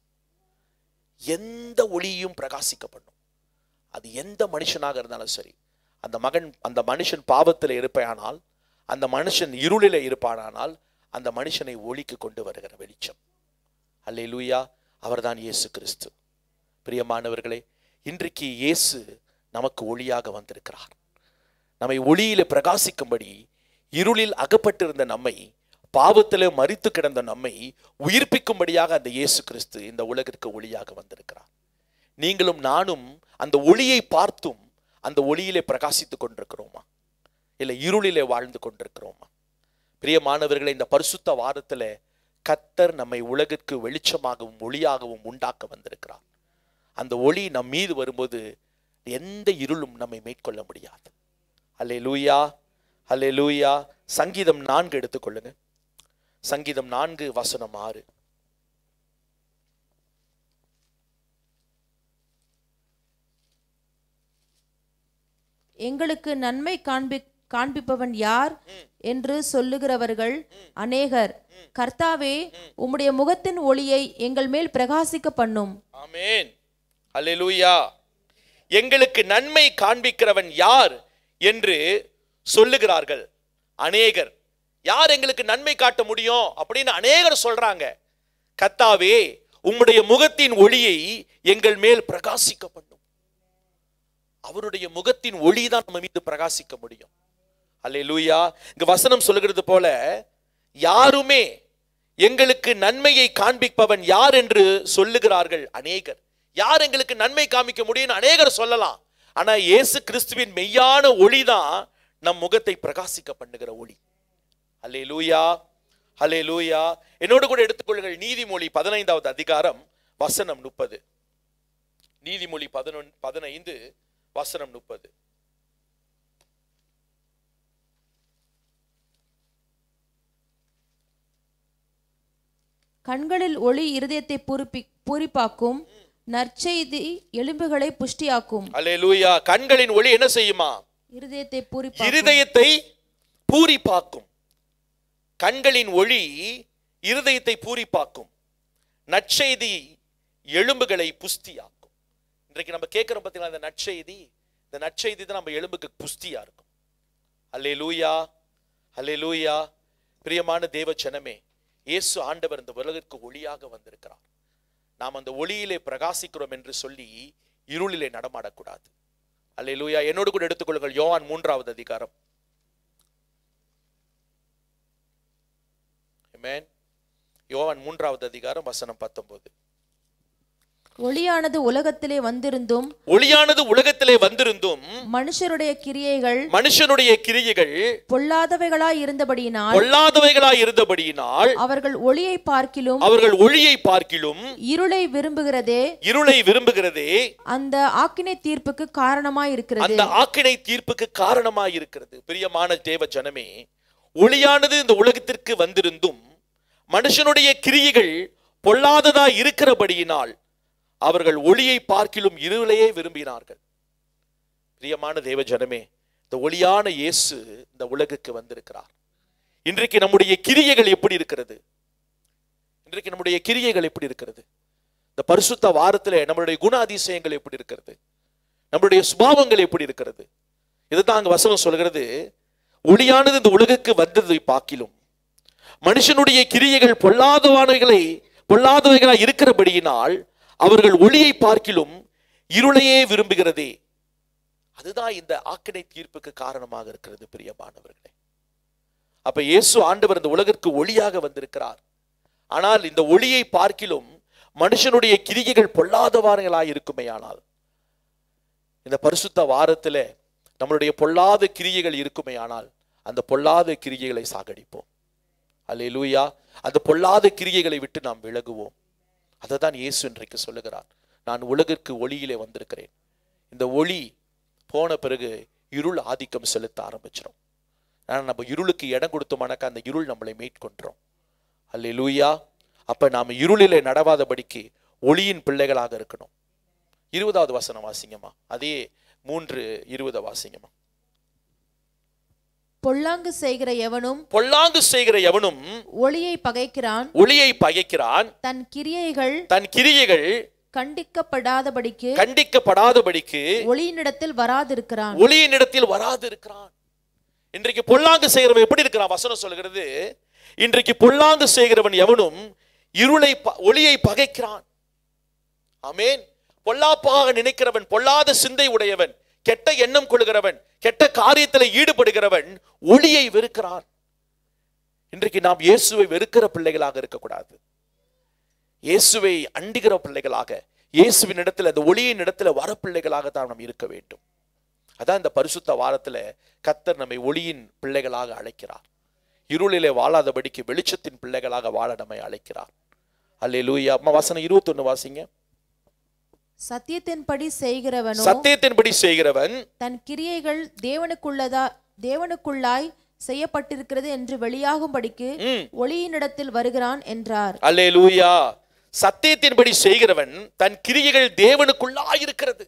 எந்த ஒளியையும் பிரகாசிக்க பண்ணும் அது எந்த மனுஷனாக இருந்தாலும் சரி அந்த மகன் அந்த மனுஷன் பாவத்தில் இருப்பானால் அந்த மனுஷன் இருளிலே இருப்பானானால் அந்த மனுஷனை ஒளிக்கு கொண்டு வருகிற வெளிச்சம் அல்லேலூயா அவர்தான் இயேசு கிறிஸ்து பிரியமானவர்களே இன்றைக்கு இயேசு நமக்கு ஒளியாக வந்திருக்கிறார் நம்மை ஒளியில பிரகாசிக்கும்படி இருளில் அகப்பட்டிருந்த நம்மை பாவத்திலே மரித்து கிடந்த நம்மை உயிர்ப்பிக்கும்படியாக அந்த இயேசு கிறிஸ்து இந்த உலகிற்கு ஒளியாக வந்திருக்கிறார் நீங்களும் நானும் அந்த ஒளியை பார்த்தும் அந்த ஒளியிலே பிரகாசித்துக் கொண்டிருக்கிறோமா இல்லை இருளிலே வாழ்ந்து கொண்டிருக்கிறோமா பிரியமானவர்களை இந்த பரிசுத்த வாரத்துல கத்தர் நம்மை உலகிற்கு வெளிச்சமாகவும் ஒளியாகவும் உண்டாக்க வந்திருக்கிறார் அந்த ஒளி நம் மீது வரும்போது எந்த இருளும் நம்மை மேற்கொள்ள முடியாது அல்லே லூயா அல்லே லூயா சங்கீதம் நான்கு எடுத்துக்கொள்ளுங்க சங்கீதம் நான்கு வசனம் ஆறு எங்களுக்கு நன்மை காண்பி காண்பிப்பவன் யார் என்று சொல்லுகிறவர்கள் அநேகர் கர்த்தாவே உம்முடைய முகத்தின் ஒளியை எங்கள் மேல் பிரகாசிக்க பண்ணும் ஆமென் அல்லேலூயா எங்களுக்கு நன்மை காண்பிக்கிறவன் யார் என்று சொல்லுகிறார்கள் அநேகர் யார் எங்களுக்கு நன்மை காட்ட முடியும் அப்படின்னு அநேகர் சொல்றாங்க கத்தாவே உம்முடைய முகத்தின் ஒளியை எங்கள் மேல் பிரகாசிக்க பண்ணும் அவருடைய முகத்தின் ஒளி தான் நம்ம மீது பிரகாசிக்க முடியும் அல்லேலூயா இங்க வசனம் சொல்லுகிறது போல யாருமே எங்களுக்கு நன்மையை காண்பிப்பவன் யார் என்று சொல்லுகிறார்கள் அநேகர் யார் எங்களுக்கு நன்மை காமிக்க முடியும்னு அநேகர் சொல்லலாம் ஆனா இயேசு கிறிஸ்துவின் மெய்யான ஒளி தான் நம் முகத்தை பிரகாசிக்க பண்ணுகிற ஒளி அல்லே லூயா அல்லே லூயா என்னோடு கூட எடுத்துக்கொள்ளுங்கள் நீதிமொழி பதினைந்தாவது அதிகாரம் வசனம் முப்பது நீதிமொழி பதினொன் பதினைந்து வசனம் முப்பது கண்களில் ஒளி இருதயத்தை பூரிப்பி பூரிப்பாக்கும் நற்செய்தி எலும்புகளை புஷ்டியாக்கும் அல்லேலூயா கண்களின் ஒளி என்ன செய்யுமா இருதயத்தை பூரிப்பாக்கும் இருதயத்தை பூரிப்பாக்கும் கண்களின் ஒளி இருதயத்தை பூரிப்பாக்கும் நற்செய்தி எலும்புகளை புஸ்தியாக்கும் இன்றைக்கு நம்ம கேட்கிறோம் பார்த்தீங்களா இந்த நற்செய்தி இந்த நற்செய்தி தான் நம்ம எலும்புக்கு புஸ்தியா இருக்கும் அல்லே லூயா அல்லே லூயா பிரியமான தேவ ஜனமே இயேசு ஆண்டவர் இந்த உலகிற்கு ஒளியாக வந்திருக்கிறார் நாம் அந்த ஒளியிலே பிரகாசிக்கிறோம் என்று சொல்லி இருளிலே நடமாடக்கூடாது அல்லேலூயா என்னோடு கூட எடுத்துக்கொள்ளுங்கள் யோவான் மூன்றாவது அதிகாரம் Amen. யோவான் மூன்றாவது அதிகாரம் வசனம் பத்தொன்பது ஒளியானது உலகத்திலே வந்திருந்தும் ஒளியானது உலகத்திலே வந்திருந்தும் மனுஷருடைய கிரியைகள் மனுஷனுடைய கிரியைகள் பொல்லாதவைகளாய் இருந்தபடியினால் பொல்லாதவைகளாய் இருந்தபடியினால் அவர்கள் ஒளியை பார்க்கிலும் அவர்கள் ஒளியை பார்க்கிலும் இருளை விரும்புகிறதே இருளை விரும்புகிறதே அந்த ஆக்கினை தீர்ப்புக்கு காரணமாய் இருக்கிறது அந்த ஆக்கினை தீர்ப்புக்கு காரணமாய் இருக்கிறது பிரியமான தேவ ஜனமே ஒளியானது இந்த உலகத்திற்கு வந்திருந்தும் மனுஷனுடைய கிரியைகள் பொல்லாததா இருக்கிறபடியினால் அவர்கள் ஒளியை பார்க்கிலும் இருளையே விரும்பினார்கள் பிரியமான தேவ ஜனமே இந்த ஒளியான இயேசு இந்த உலகுக்கு வந்திருக்கிறார் இன்றைக்கு நம்முடைய கிரியைகள் எப்படி இருக்கிறது இன்றைக்கு நம்முடைய கிரியைகள் எப்படி இருக்கிறது இந்த பரிசுத்த வாரத்துல நம்மளுடைய குண அதிசயங்கள் எப்படி இருக்கிறது நம்மளுடைய சுபாவங்கள் எப்படி இருக்கிறது இதுதான் அங்க வசனம் சொல்கிறது ஒளியானது இந்த உலகுக்கு வந்ததை பார்க்கிலும் மனுஷனுடைய கிரியைகள் பொல்லாதவானவைகளை பொல்லாதவைகளாய் இருக்கிறபடியினால் அவர்கள் ஒளியை பார்க்கிலும் இருளையே விரும்புகிறதே அதுதான் இந்த ஆக்கினை தீர்ப்புக்கு காரணமாக இருக்கிறது பிரியமானவர்களே அப்ப இயேசு ஆண்டவர் இந்த உலகிற்கு ஒளியாக வந்திருக்கிறார் ஆனால் இந்த ஒளியை பார்க்கிலும் மனுஷனுடைய கிரிகைகள் பொல்லாதவான்களாய் இருக்குமேயானால் இந்த பரிசுத்த வாரத்துல நம்மளுடைய பொல்லாத கிரியைகள் இருக்குமேயானால் அந்த பொல்லாத கிரியைகளை சாகடிப்போம் அல்லேலூயா அந்த பொல்லாத கிரியைகளை விட்டு நாம் விலகுவோம் அதை தான் இயேசு இன்றைக்கு சொல்லுகிறார் நான் உலகிற்கு ஒளியிலே வந்திருக்கிறேன் இந்த ஒளி போன பிறகு இருள் ஆதிக்கம் செலுத்த ஆரம்பிச்சிடும் ஆனால் நம்ம இருளுக்கு இடம் கொடுத்தோமானாக்கா அந்த இருள் நம்மளை மீட்கொண்டுரும் அல்லேலூயா அப்ப நாம இருளிலே நடவாதபடிக்கு ஒளியின் பிள்ளைகளாக இருக்கணும் இருபதாவது வசனம் வாசிங்கம்மா அதே மூன்று இருபது வாசிங்கம்மா பொல்லாங்கு செய்கிற எவனும் பொல்லாங்கு செய்கிற எவனும் ஒளியை பகைக்கிறான் ஒளியை பகைக்கிறான் தன் கிரியைகள் தன் கிரியைகள் கண்டிக்கப்படாதபடிக்கு கண்டிக்கப்படாதபடிக்கு ஒளியினிடத்தில் வராதிருக்கிறான் ஒளியினிடத்தில் வராது இருக்கிறான் இன்றைக்கு பொல்லாங்கு செய்கிறவன் எப்படி இருக்கிறான் வசனம் சொல்கிறது இன்றைக்கு பொல்லாங்கு செய்கிறவன் எவனும் இருளை ப- ஒளியை பகைக்கிறான் ஆமென் பொல்லாப்பாக நினைக்கிறவன் பொல்லாத சிந்தை உடையவன் கெட்ட எண்ணம் கொள்கிறவன் கெட்ட காரியத்தில் ஈடுபடுகிறவன் ஒளியை வெறுக்கிறான் இன்றைக்கு நாம் இயேசுவை வெறுக்கிற பிள்ளைகளாக இருக்கக்கூடாது இயேசுவை அண்டிகிற பிள்ளைகளாக இயேசுவின் இடத்துல அந்த ஒளியின் இடத்துல வர பிள்ளைகளாக தான் நாம் இருக்க வேண்டும் அதான் இந்த பரிசுத்த வாரத்துல கத்தர் நம்மை ஒளியின் பிள்ளைகளாக அழைக்கிறார் இருளிலே வாழாதபடிக்கு வெளிச்சத்தின் பிள்ளைகளாக வாழ நம்மை அழைக்கிறார் அல்லே லூயா அம்மா வசனம் இருபத்தொன்னு வாசிங்க சத்தியத்தின்படி செய்கிறவனோ சத்தியத்தின்படி செய்கிறவன் தன் கிரியைகள் தேவனுக்குள்ளதா தேவனுக்குள்ளாய் செய்யப்பட்டிருக்கிறது என்று வெளியாகும்படிக்கு ம். ஒளியினிடத்தில் வருகிறான் என்றார் அல்லே லூயா சத்தியத்தின்படி செய்கிறவன் தன் கிரியைகள் தேவனுக்குள்ளாயிருக்கிறது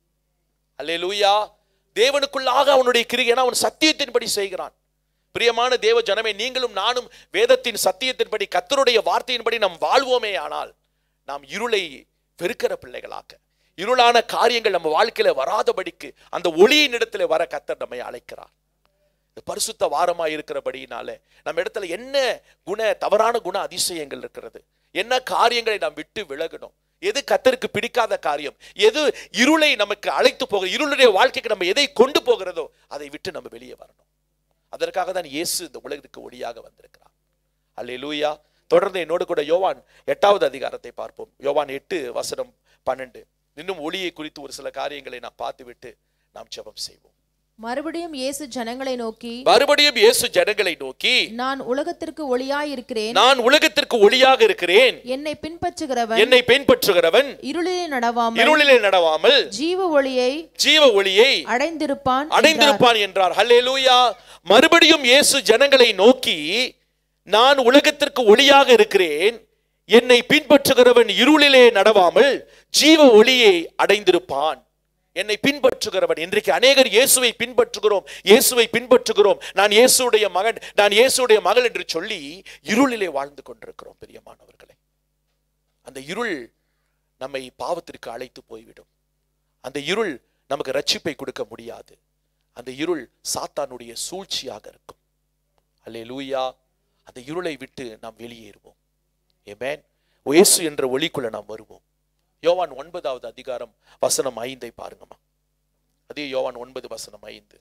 அல்லே லூயா தேவனுக்குள்ளாக அவனுடைய கிரியை ஏன்னா அவன் சத்தியத்தின்படி செய்கிறான் பிரியமான தேவ ஜனமே நீங்களும் நானும் வேதத்தின் சத்தியத்தின்படி கத்தருடைய வார்த்தையின்படி நாம் வாழ்வோமே ஆனால் நாம் இருளை வெறுக்கிற பிள்ளைகளாக இருளான காரியங்கள் நம்ம வாழ்க்கையில வராதபடிக்கு அந்த ஒளியின் இடத்துல வர கத்தர் நம்மை அழைக்கிறார் இது பரிசுத்த வாரமா இருக்கிறபடியினால நம்ம இடத்துல என்ன குண தவறான குண அதிசயங்கள் இருக்கிறது என்ன காரியங்களை நாம் விட்டு விலகணும் எது கத்தருக்கு பிடிக்காத காரியம் எது இருளை நமக்கு அழைத்து போக இருளுடைய வாழ்க்கைக்கு நம்ம எதை கொண்டு போகிறதோ அதை விட்டு நம்ம வெளியே வரணும் அதற்காக தான் இயேசு இந்த உலகத்துக்கு ஒளியாக வந்திருக்கிறார் அல்லேலூயா தொடர்ந்து என்னோடு கூட யோவான் எட்டாவது அதிகாரத்தை பார்ப்போம் யோவான் எட்டு வசனம் பன்னெண்டு இன்னும் ஒளியை குறித்து ஒரு சில காரியங்களை நாம் பார்த்துவிட்டு நாம் ஜெபம் செய்வோம் மறுபடியும் இயேசு ஜனங்களை நோக்கி மறுபடியும் இயேசு ஜனங்களை நோக்கி நான் உலகத்திற்கு ஒளியாயிருக்கிறேன் நான் உலகத்திற்கு ஒளியாக இருக்கிறேன் என்னை பின்பற்றுகிறவன் என்னை பின்பற்றுகிறவன் இருளிலே நடவாமல் இருளிலே நடவாமல் ஜீவ ஒளியை ஜீவ ஒளியை அடைந்திருப்பான் என்றார். அடைந்திருப்பான் என்றார் ஹல்லேலூயா மறுபடியும் இயேசு ஜனங்களை நோக்கி நான் உலகத்திற்கு ஒளியாக இருக்கிறேன் என்னை பின்பற்றுகிறவன் இருளிலே நடவாமல் ஜீவ ஒளியை அடைந்திருப்பான் என்னை பின்பற்றுகிறவன் இன்றைக்கு அநேகர் இயேசுவை பின்பற்றுகிறோம் இயேசுவை பின்பற்றுகிறோம் நான் இயேசுடைய மகன் நான் இயேசுடைய மகள் என்று சொல்லி இருளிலே வாழ்ந்து கொண்டிருக்கிறோம் பிரியமானவர்களே அந்த இருள் நம்மை பாவத்திற்கு அழைத்து போய்விடும் அந்த இருள் நமக்கு ரட்சிப்பை கொடுக்க முடியாது அந்த இருள் சாத்தானுடைய சூழ்ச்சியாக இருக்கும் அல்லே லூயா அந்த இருளை விட்டு நாம் வெளியேறுவோம் ஏமேன் இயேசு என்ற ஒளிக்குள்ள நாம் வருவோம் யோவான் ஒன்பதாவது அதிகாரம் வசனம் ஐந்தை பாருங்கம்மா அதே யோவான் ஒன்பது வசனம் ஐந்து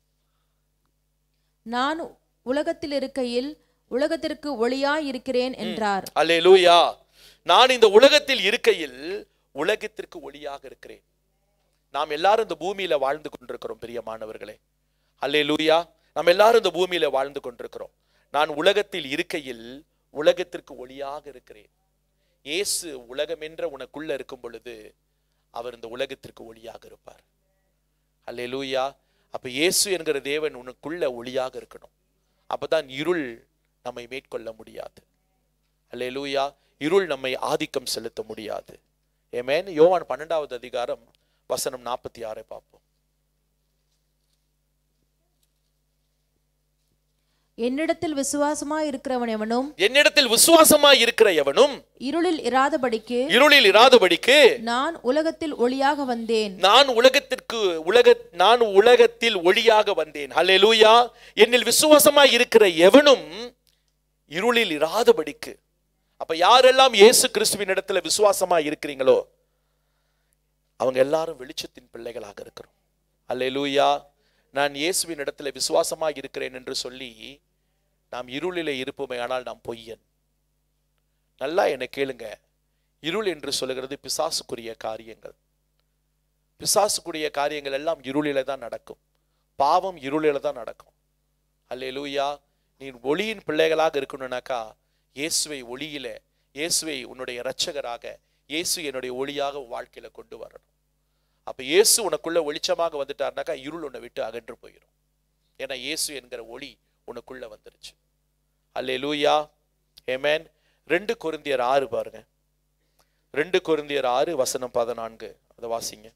நான் உலகத்தில் இருக்கையில் உலகத்திற்கு ஒளியாய் இருக்கிறேன் என்றார் அல்லே லூயா நான் இந்த உலகத்தில் இருக்கையில் உலகத்திற்கு ஒளியாக இருக்கிறேன் நாம் எல்லாரும் இந்த பூமியில வாழ்ந்து கொண்டிருக்கிறோம் பிரியமானவர்களே அல்லே லூயா நாம் எல்லாரும் இந்த பூமியில வாழ்ந்து கொண்டிருக்கிறோம் நான் உலகத்தில் இருக்கையில் உலகத்திற்கு ஒளியாக இருக்கிறேன் இயேசு உலகம் என்ற உனக்குள்ள இருக்கும் பொழுது அவர் இந்த உலகத்திற்கு ஒளியாக இருப்பார் அல்லே லூயா அப்ப இயேசு என்கிற தேவன் உனக்குள்ள ஒளியாக இருக்கணும் அப்பதான் இருள் நம்மை மேற்கொள்ள முடியாது அல்லே லூயா இருள் நம்மை ஆதிக்கம் செலுத்த முடியாது ஏமேன் யோவான் பன்னெண்டாவது அதிகாரம் வசனம் நாற்பத்தி ஆறை பார்ப்போம் என்னிடத்தில் விசுவாசமாய் இருக்கிறவன் எவனும் என்னிடத்தில் விசுவாசமாய் இருக்கிற எவனும் இருளில் இராதபடிக்கு இருளில் இராதபடிக்கு நான் உலகத்தில் ஒளியாக வந்தேன் நான் உலகத்திற்கு உலக நான் உலகத்தில் ஒளியாக வந்தேன் ஹalleluya என்னில் விசுவாசமாய் இருக்கிற எவனும் இருளில் இராதபடிக்கு அப்ப யாரெல்லாம் இயேசு கிறிஸ்துவின் இடத்துல விசுவாசமாய் இருக்கிறீங்களோ அவங்க எல்லாரும் வெளிச்சத்தின் பிள்ளைகளாக இருக்கிறோம் அல்லேலூயா நான் இயேசுவின் இடத்துல விசுவாசமாய் இருக்கிறேன் என்று சொல்லி நாம் இருளிலே இருப்போமே ஆனால் நாம் பொய்யன் நல்லா என்னை கேளுங்க இருள் என்று சொல்லுகிறது பிசாசுக்குரிய காரியங்கள் பிசாசுக்குரிய காரியங்கள் எல்லாம் இருளில தான் நடக்கும் பாவம் இருளில தான் நடக்கும் அல்லேலூயா நீ ஒளியின் பிள்ளைகளாக இருக்கணும்னாக்கா இயேசுவை ஒளியில இயேசுவை உன்னுடைய இரட்சகராக இயேசு என்னுடைய ஒளியாக உன் வாழ்க்கையில கொண்டு வரணும் அப்ப இயேசு உனக்குள்ள வெளிச்சமாக வந்துட்டாருனாக்கா இருள் உன்னை விட்டு அகன்று போயிடும் ஏன்னா இயேசு என்கிற ஒளி உனக்குள்ள வந்துருச்சு அல்லேலூயா ஏமேன் ரெண்டு கொரிந்தியர் ஆறு பாருங்க ரெண்டு கொரிந்தியர் ஆறு வசனம் பதினான்கு அதை வாசிங்க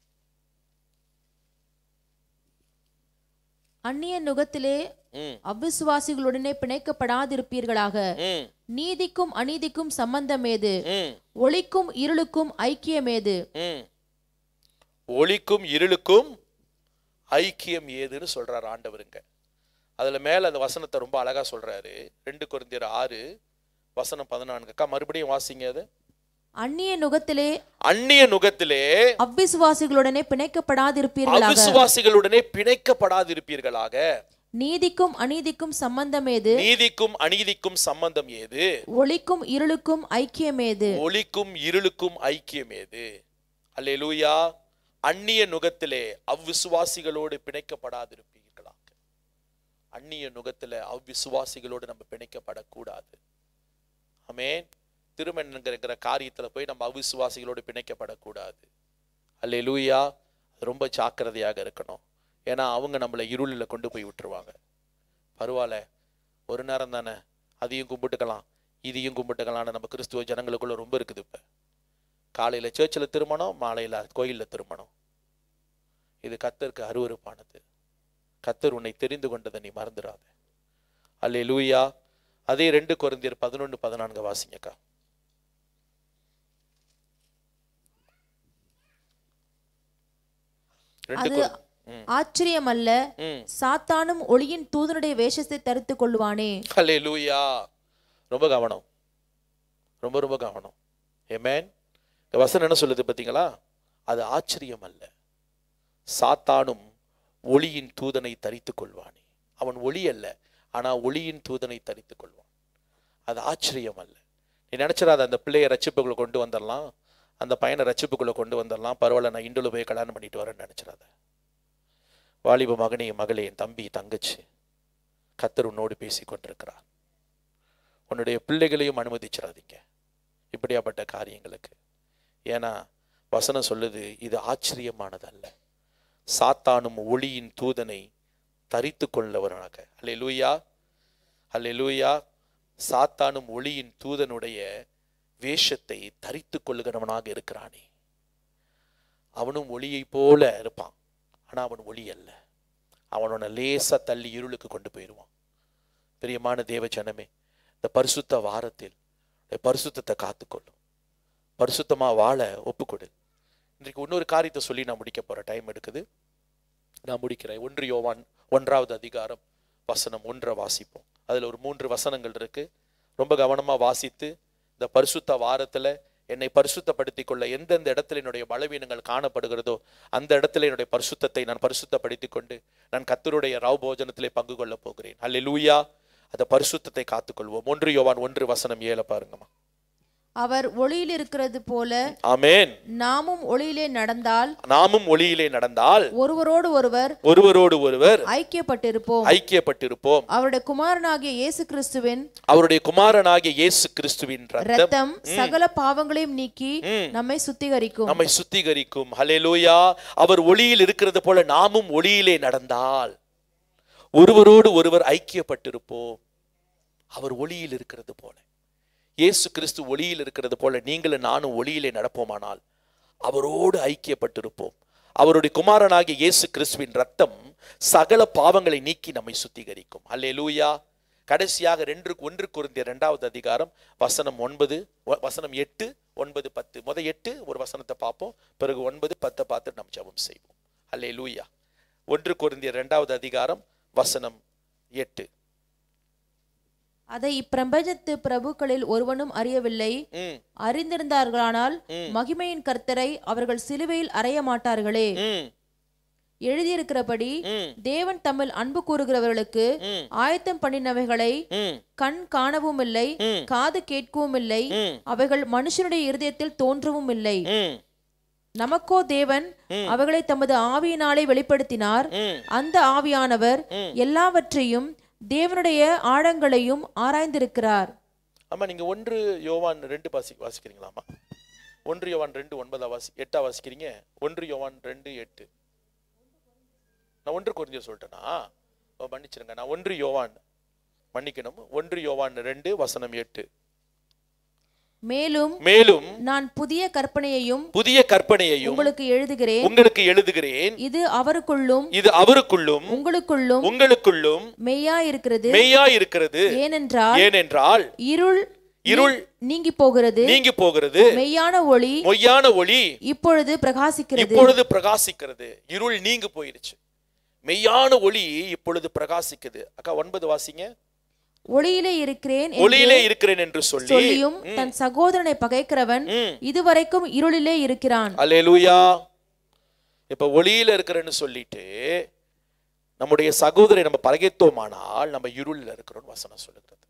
அந்நிய நுகத்திலே ம் அவிசுவாசிகளுடனே பிணைக்கப்படாதிருப்பீர்களாக ம் நீதிக்கும் அநீதிக்கும் சம்பந்தமேது ம் ஒளிக்கும் இருளுக்கும் ஐக்கியமேது ம் ஒளிக்கும் இருளுக்கும் ஐக்கியம் ஏதுன்னு சொல்றார் ஆண்டவருங்க அதுல மேல அந்த வசனத்தை ரொம்ப அழகா சொல்றாரு ரெண்டு கொரிந்தியர் ஆறு வசனம் பதினான்கு அக்கா மறுபடியும் வாசிங்க அது அந்நிய நுகத்திலே அந்நிய நுகத்திலே அவ்விசுவாசிகளுடனே பிணைக்கப்படாதிருப்பீர்களாக அவிசுவாசிகளுடனே பிணைக்கப்படாதிருப்பீர்களாக நீதிக்கும் அநீதிக்கும் சம்பந்தமேது நீதிக்கும் அநீதிக்கும் சம்பந்தம் ஏது ஒளிக்கும் இருளுக்கும் ஐக்கியமேது ஒளிக்கும் இருளுக்கும் ஐக்கியம் ஏது அல்லேலூயா அந்நிய நுகத்திலே அவ்விசுவாசிகளோடு பிணைக்கப்படாதிருப்பீர்களாக அந்நிய நுகத்துல அவ்விசுவாசிகளோடு நம்ம பிணைக்கப்படக்கூடாது ஆமென் திருமணங்கிற காரியத்துல போய் நம்ம அவிசுவாசிகளோடு பிணைக்கப்படக்கூடாது அல்லேலூயா ரொம்ப ஜாக்கிரதையாக இருக்கணும் ஏன்னா அவங்க நம்மளை இருளில் கொண்டு போய் விட்டுருவாங்க பரவாயில்ல ஒரு நேரம் தானே அதையும் கும்பிட்டுக்கலாம் இதையும் கும்பிட்டுக்கலாம்னு நம்ம கிறிஸ்துவ ஜனங்களுக்குள்ள ரொம்ப இருக்குது இப்போ காலையில் சர்ச்சில் திருமணம் மாலையில் கோயிலில் திருமணம் இது கத்தருக்கு அருவருப்பானது கத்தர் உன்னை தெரிந்து கொண்டதை நீ மறந்துடாத அல்லே லூயா அதே ரெண்டு குறைந்தியர் பதினொன்று பதினான்கு வாசிங்கக்கா ரெண்டு அது கொ- ம் ஆச்சரியமல்ல ம் சாத்தானும் ஒளியின் தூதனுடைய வேஷத்தை தரித்துக் கொள்வானே ஹலே லூயா ரொம்ப கவனம் ரொம்ப ரொம்ப கவனம் ஏமேன் இந்த வசனம் என்ன சொல்லுது பார்த்தீங்களா அது ஆச்சரியம் அல்ல சாத்தானும் ஒளியின் தூதனை தரித்துக் கொள்வானே அவன் ஒளி அல்ல ஆனா ஒளியின் தூதனை தரித்துக் கொள்வான் அது ஆச்சரியம் அல்ல நீ நினைச்சிடாத அந்த பிள்ளைய ரட்சிப்புக்குள்ள கொண்டு வந்துடலாம் அந்த பையனை ரட்சிப்புக்குள்ள கொண்டு வந்துடலாம் பரவாயில்ல நான் இண்டுல போய் கல்யாணம் பண்ணிட்டு வரேன்னு நினைச்சிடாத வாலிப மகனே மகளே என் தம்பி தங்கச்சி கத்தர் உன்னோடு பேசி கொண்டிருக்கிறார் உன்னுடைய பிள்ளைகளையும் அனுமதிச்சிடாதீங்க இப்படியாப்பட்ட காரியங்களுக்கு ஏன்னா வசனம் சொல்லுது இது ஆச்சரியமானதல்ல சாத்தானும் ஒளியின் தூதனை தரித்து கொள்ளவனாக அல்லே லூயா அல்லே லூயா சாத்தானும் ஒளியின் தூதனுடைய வேஷத்தை தரித்து கொள்ளுகிறவனாக இருக்கிறானே அவனும் ஒளியைப் போல இருப்பான் ஆனா அவன் ஒளி அல்ல அவனோட லேசா தள்ளி இருளுக்கு கொண்டு போயிடுவான் பிரியமான தேவ ஜனமே இந்த பரிசுத்த வாரத்தில் இந்த பரிசுத்தத்தை காத்துக்கொள்ளும் பரிசுத்தமா வாழ ஒப்புக்கொடு இன்றைக்கு இன்னொரு காரியத்தை சொல்லி நான் முடிக்க போறேன் டைம் எடுக்குது நான் முடிக்கிறேன் ஒன்று யோவான் ஒன்றாவது அதிகாரம் வசனம் ஒன்றை வாசிப்போம் அதுல ஒரு மூன்று வசனங்கள் இருக்கு ரொம்ப கவனமா வாசித்து இந்த பரிசுத்த வாரத்துல என்னை பரிசுத்தப்படுத்திக் கொள்ள எந்தெந்த இடத்துல என்னுடைய பலவீனங்கள் காணப்படுகிறதோ அந்த இடத்துல என்னுடைய பரிசுத்தத்தை நான் பரிசுத்தப்படுத்திக் கொண்டு நான் கத்தருடைய ராவ் போஜனத்திலே பங்கு கொள்ள போகிறேன் அல்லேலூயா அந்த பரிசுத்தத்தை காத்துக்கொள்வோம் ஒன்று யோவான் ஒன்று வசனம் ஏழை பாருங்கம்மா அவர் ஒளியில் இருக்கிறது போல ஆமென் நாமும் ஒளியிலே நடந்தால் நாமும் ஒளியிலே நடந்தால் ஒருவரோடு ஒருவர் ஒருவரோடு ஒருவர் ஐக்கியப்பட்டிருப்போம் ஐக்கியப்பட்டிருப்போம் அவருடைய குமாரனாகிய இயேசு கிறிஸ்துவின் அவருடைய குமாரனாகிய இயேசு கிறிஸ்துவின் ரத்தம் இரத்தம் சகல பாவங்களையும் நீக்கி ம். நம்மை சுத்திகரிக்கும் நம்மை சுத்திகரிக்கும் ஹalleluya அவர் ஒளியில் இருக்கிறது போல நாமும் ஒளியிலே நடந்தால் ஒருவரோடு ஒருவர் ஐக்கியப்பட்டிருப்போம் அவர் ஒளியில் இருக்கிறது போல இயேசு கிறிஸ்து ஒளியில் இருக்கிறது போல நீங்களும் நானும் ஒளியிலே நடப்போமானால் அவரோடு ஐக்கியப்பட்டிருப்போம் அவருடைய குமாரனாகிய இயேசு கிறிஸ்துவின் ரத்தம் சகல பாவங்களை நீக்கி நம்மை சுத்திகரிக்கும் அல்லேலூயா கடைசியாக ரெண்டு ஒன்று குருந்திய இரண்டாவது அதிகாரம் வசனம் ஒன்பது வ- வசனம் எட்டு ஒன்பது பத்து முத எட்டு ஒரு வசனத்தை பார்ப்போம் பிறகு ஒன்பது பத்தை பார்த்து நம்ம ஜெபம் செய்வோம் அல்லேலூயா ஒன்று குருந்திய இரண்டாவது அதிகாரம் வசனம் எட்டு அதை இப்பிரபஞ்சத்து பிரபுக்களில் ஒருவனும் அறியவில்லை ம் அறிந்திருந்தார்களானால் ம். மகிமையின் கர்த்தரை அவர்கள் சிலுவையில் அறைய மாட்டார்களே ம் எழுதியிருக்கிறபடி ம் தேவன் தம்மில் அன்பு கூறுகிறவர்களுக்கு ம் ஆயத்தம் பண்ணினவைகளை ம் கண் காணவும் இல்லை ம். காது கேட்கவும் இல்லை ம் அவைகள் மனுஷனுடைய இருதயத்தில் தோன்றவும் இல்லை ம் நமக்கோ தேவன் ம். அவைகளை தமது ஆவியினாலே வெளிப்படுத்தினார் ம் அந்த ஆவியானவர் ம். எல்லாவற்றையும் தேவனுடைய ஆழங்களையும் ஆராய்ந்திருக்கிறார் ஆமா நீங்க ஒன்று யோவான் ரெண்டு வாசி வாசிக்கிறீங்களாமா ஒன்று யோவான் ரெண்டு ஒன்பதா வாசி எட்டா வாசிக்கிறீங்க ஒன்று யோவான் ரெண்டு எட்டு நான் ஒன்று குறிஞ்சி சொல்லிட்டேனா ஓ, மன்னிச்சிருங்க நான் ஒன்று யோவான் மன்னிக்கணும் ஒன்று யோவான் ரெண்டு வசனம் எட்டு மேலும் மேலும் நான் புதிய கற்பனையையும் புதிய கற்பனையையும் உங்களுக்கு எழுதுகிறேன் உங்களுக்கு எழுதுகிறேன் இது அவருக்குள்ளும் இது அவருக்குள்ளும் உங்களுக்குள்ளும் உங்களுக்குள்ளும் மெய்யா இருக்கிறது மெய்யா இருக்கிறது ஏனென்றால் ஏனென்றால் இருள் இருள் நீங்கி போகிறது நீங்கி போகிறது மெய்யான ஒளி மொய்யான ஒளி இப்பொழுது பிரகாசிக்கிறது இப்பொழுது பிரகாசிக்கிறது இருள் நீங்க போயிருச்சு மெய்யான ஒளி இப்பொழுது பிரகாசிக்குது அக்கா ஒன்பது வாசிங்க ஒளியிலே இருக்கிறேன் என்று ஒளியிலே இருக்கிறேன் என்று சொல்லி சொல்லியும் தன் சகோதரனை பகைக்கிறவன் ம். இதுவரைக்கும் இருளிலே இருக்கிறான் அல்லேலூயா இப்ப ஒளியில இருக்கிறேன்னு சொல்லிட்டு நம்முடைய சகோதரை நம்ம பகைத்தோமானால் நம்ம இருளில் இருக்கிறோம் வசனம் சொல்லுகிறது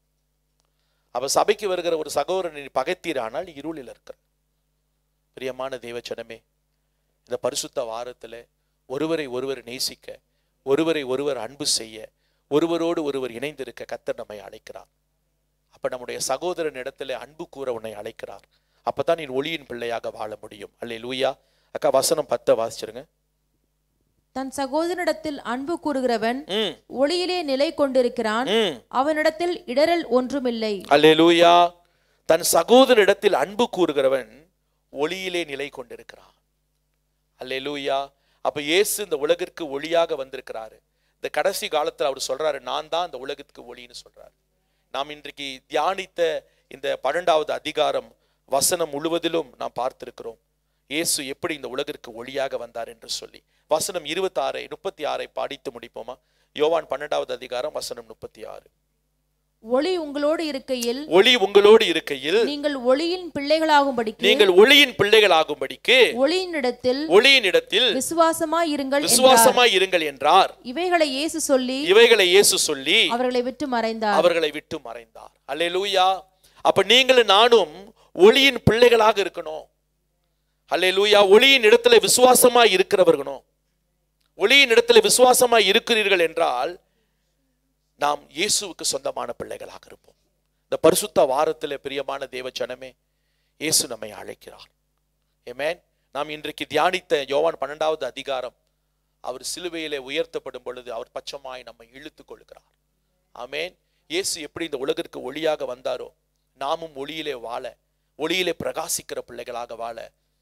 அப்ப சபைக்கு வருகிற ஒரு சகோதரனை நீ பகைத்தீரானால் நீ இருளில் இருக்கிற பிரியமான தேவச்சனமே இந்த பரிசுத்த வாரத்துல ஒருவரை ஒருவர் நேசிக்க ஒருவரை ஒருவர் அன்பு செய்ய ஒருவரோடு ஒருவர் இணைந்திருக்க கத்தர் நம்மை அழைக்கிறார் அப்ப நம்முடைய சகோதரன் இடத்துல அன்பு கூற உன்னை அழைக்கிறார் அப்பதான் நீ ஒளியின் பிள்ளையாக வாழ முடியும் அல்லே லூயா அக்கா வசனம் பத்தை வாசிச்சிருங்க தன் சகோதரனிடத்தில் அன்பு கூறுகிறவன் ம் ஒளியிலே நிலை கொண்டிருக்கிறான் ம் அவனிடத்தில் இடரல் ஒன்றுமில்லை அல்லே லூயா தன் சகோதரிடத்தில் அன்பு கூறுகிறவன் ஒளியிலே நிலை கொண்டிருக்கிறான் அல்லே லூயா அப்ப இயேசு இந்த உலகிற்கு ஒளியாக வந்திருக்கிறாரு இந்த கடைசி காலத்துல அவர் சொல்றாரு நான் தான் இந்த உலகத்துக்கு ஒளின்னு சொல்றாரு நாம் இன்றைக்கு தியானித்த இந்த பன்னெண்டாவது அதிகாரம் வசனம் முழுவதிலும் நாம் பார்த்திருக்கிறோம் இயேசு எப்படி இந்த உலகிற்கு ஒளியாக வந்தார் என்று சொல்லி வசனம் இருபத்தாறை முப்பத்தி ஆறை படித்து முடிப்போமா யோவான் பன்னெண்டாவது அதிகாரம் வசனம் முப்பத்தி ஆறு ஒளி உங்களோடு இருக்கையில் ஒளி உங்களோடு இருக்கையில் நீங்கள் ஒளியின் பிள்ளைகளாகும்படிக்கு நீங்கள் ஒளியின் பிள்ளைகளாகும்படிக்கு ஒளியினிடத்தில் ஒளியின் இடத்தில் விசுவாசமாய் இருங்கள் என்றார் விசுவாசமாய் இருங்கள் என்றார் இவைகளை இயேசு சொல்லி இவைகளை இயேசு சொல்லி அவர்களை விட்டு மறைந்தார் அவர்களை விட்டு மறைந்தார் அல்லேலூயா அப்ப நீங்களும் நானும் ஒளியின் பிள்ளைகளாக இருக்கணும் அல்லேலூயா ஒளியின் இடத்துல விசுவாசமாய் இருக்கிறவர்களும் ஒளியின் இடத்துல விசுவாசமாய் இருக்கிறீர்கள் என்றால் நாம் இயேசுவுக்கு சொந்தமான பிள்ளைகளாக இருப்போம் இந்த பரிசுத்த வாரத்தில் பிரியமான தேவ ஜனமே இயேசு நம்மை அழைக்கிறார் ஏமேன் நாம் இன்றைக்கு தியானித்த யோவான் பன்னெண்டாவது அதிகாரம் அவர் சிலுவையிலே உயர்த்தப்படும் பொழுது அவர் பச்சமாய் நம்மை இழுத்துக் கொள்கிறார் ஆமென் இயேசு எப்படி இந்த உலகிற்கு ஒளியாக வந்தாரோ நாமும் ஒளியிலே வாழ ஒளியிலே பிரகாசிக்கிற பிள்ளைகளாக வாழ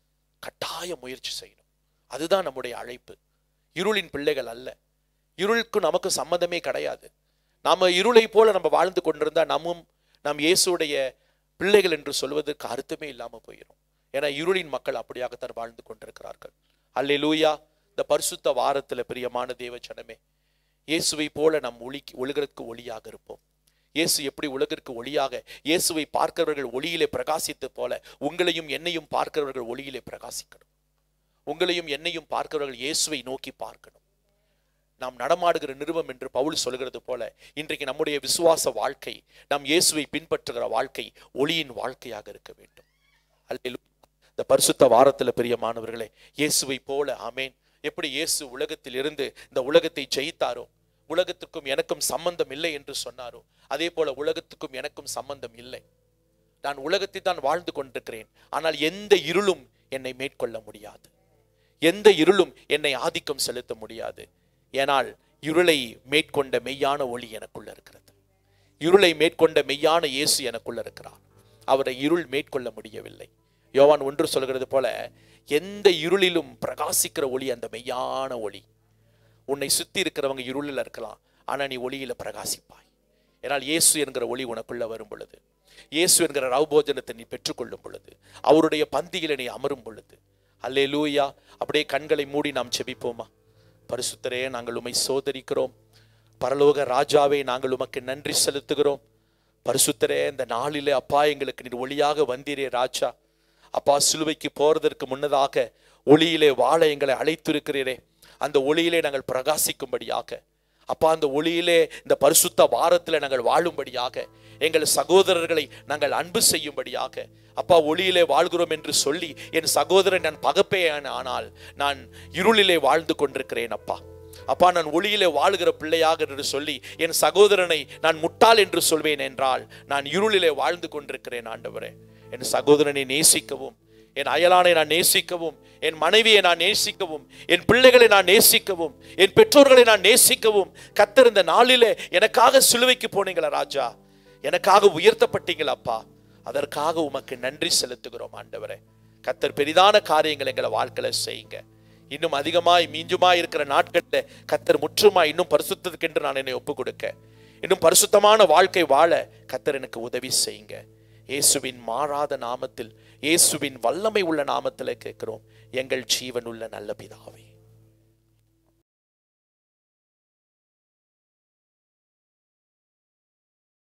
கட்டாய முயற்சி செய்யணும் அதுதான் நம்முடைய அழைப்பு இருளின் பிள்ளைகள் அல்ல இருளுக்கும் நமக்கு சம்மந்தமே கிடையாது நாம இருளை போல நம்ம வாழ்ந்து கொண்டிருந்தா நம்மும் நம் இயேசுடைய பிள்ளைகள் என்று சொல்வதற்கு அர்த்தமே இல்லாம போயிடும் ஏன்னா இருளின் மக்கள் அப்படியாகத்தான் வாழ்ந்து கொண்டிருக்கிறார்கள் அல்லேலூயா இந்த பரிசுத்த வாரத்துல பிரியமான தேவ ஜனமே இயேசுவை போல நம் ஒளி உலகிற்கு ஒளியாக இருப்போம் இயேசு எப்படி உலகிற்கு ஒளியாக இயேசுவை பார்க்கிறவர்கள் ஒளியிலே பிரகாசித்து போல உங்களையும் என்னையும் பார்க்கிறவர்கள் ஒளியிலே பிரகாசிக்கணும் உங்களையும் என்னையும் பார்க்கிறவர்கள் இயேசுவை நோக்கி பார்க்கணும் நாம் நடமாடுகிற நிறுவம் என்று பவுல் சொல்கிறது போல இன்றைக்கு நம்முடைய விசுவாச வாழ்க்கை நாம் இயேசுவை பின்பற்றுகிற வாழ்க்கை ஒளியின் வாழ்க்கையாக இருக்க வேண்டும் அல்லேலூயா இந்த பரிசுத்த வாரத்துல பிரியமானவர்களே இயேசுவை போல ஆமேன் எப்படி இயேசு உலகத்தில் இருந்து இந்த உலகத்தை ஜெயித்தாரோ உலகத்துக்கும் எனக்கும் சம்பந்தம் இல்லை என்று சொன்னாரோ அதே போல உலகத்துக்கும் எனக்கும் சம்பந்தம் இல்லை நான் உலகத்தை தான் வாழ்ந்து கொண்டிருக்கிறேன் ஆனால் எந்த இருளும் என்னை மேற்கொள்ள முடியாது எந்த இருளும் என்னை ஆதிக்கம் செலுத்த முடியாது ஏனால் இருளை மேற்கொண்ட மெய்யான ஒளி எனக்குள்ள இருக்கிறது இருளை மேற்கொண்ட மெய்யான இயேசு எனக்குள்ள இருக்கிறார் அவரை இருள் மேற்கொள்ள முடியவில்லை யோவான் ஒன்று சொல்கிறது போல எந்த இருளிலும் பிரகாசிக்கிற ஒளி அந்த மெய்யான ஒளி உன்னை சுத்தி இருக்கிறவங்க இருளில் இருக்கலாம் ஆனா நீ ஒளியில பிரகாசிப்பாய் ஏனால் இயேசு என்கிற ஒளி உனக்குள்ள வரும் பொழுது இயேசு என்கிற ரவுபோஜனத்தை நீ பெற்றுக்கொள்ளும் பொழுது அவருடைய பந்தியில நீ அமரும் பொழுது அல்லே லூயா அப்படியே கண்களை மூடி நாம் செபிப்போமா பரிசுத்தரே நாங்கள் உம்மை சோதரிக்கிறோம் பரலோக ராஜாவே நாங்கள் உமக்கு நன்றி செலுத்துகிறோம் பரிசுத்தரே இந்த நாளிலே அப்பா எங்களுக்கு நீர் ஒளியாக வந்தீரே ராஜா அப்பா சிலுவைக்கு போறதற்கு முன்னதாக ஒளியிலே வாழ எங்களை அழைத்திருக்கிறீரே அந்த ஒளியிலே நாங்கள் பிரகாசிக்கும்படியாக அப்பா அந்த ஒளியிலே இந்த பரிசுத்த வாரத்தில் நாங்கள் வாழும்படியாக எங்கள் சகோதரர்களை நாங்கள் அன்பு செய்யும்படியாக அப்பா ஒளியிலே வாழ்கிறோம் என்று சொல்லி என் சகோதரன் நான் பகப்பே ஆனால் நான் இருளிலே வாழ்ந்து கொண்டிருக்கிறேன் அப்பா அப்பா நான் ஒளியிலே வாழுகிற பிள்ளையாக என்று சொல்லி என் சகோதரனை நான் முட்டாள் என்று சொல்வேன் என்றால் நான் இருளிலே வாழ்ந்து கொண்டிருக்கிறேன் ஆண்டவரே என் சகோதரனை நேசிக்கவும் என் அயலானை நான் நேசிக்கவும் என் மனைவியை நான் நேசிக்கவும் என் பிள்ளைகளை நான் நேசிக்கவும் என் பெற்றோர்களை நான் நேசிக்கவும் கத்தர் இந்த நாளிலே எனக்காக சிலுவைக்கு போனீங்களா ராஜா எனக்காக உயர்த்தப்பட்டீங்களா அப்பா அதற்காக உமக்கு நன்றி செலுத்துகிறோம் ஆண்டவரே கத்தர் பெரிதான காரியங்களை எங்களை வாழ்க்கையில செய்யுங்க இன்னும் அதிகமாய் மீஞ்சுமாய் இருக்கிற நாட்களில் கத்தர் முற்றுமாய் இன்னும் பரிசுத்ததுக்கென்று நான் என்னை ஒப்பு கொடுக்க இன்னும் பரிசுத்தமான வாழ்க்கை வாழ கத்தர் எனக்கு உதவி செய்யுங்க இயேசுவின் மாறாத நாமத்தில் இயேசுவின் வல்லமை உள்ள நாமத்தில் கேட்கிறோம் எங்கள் ஜீவனுள்ள நல்ல பிதாவே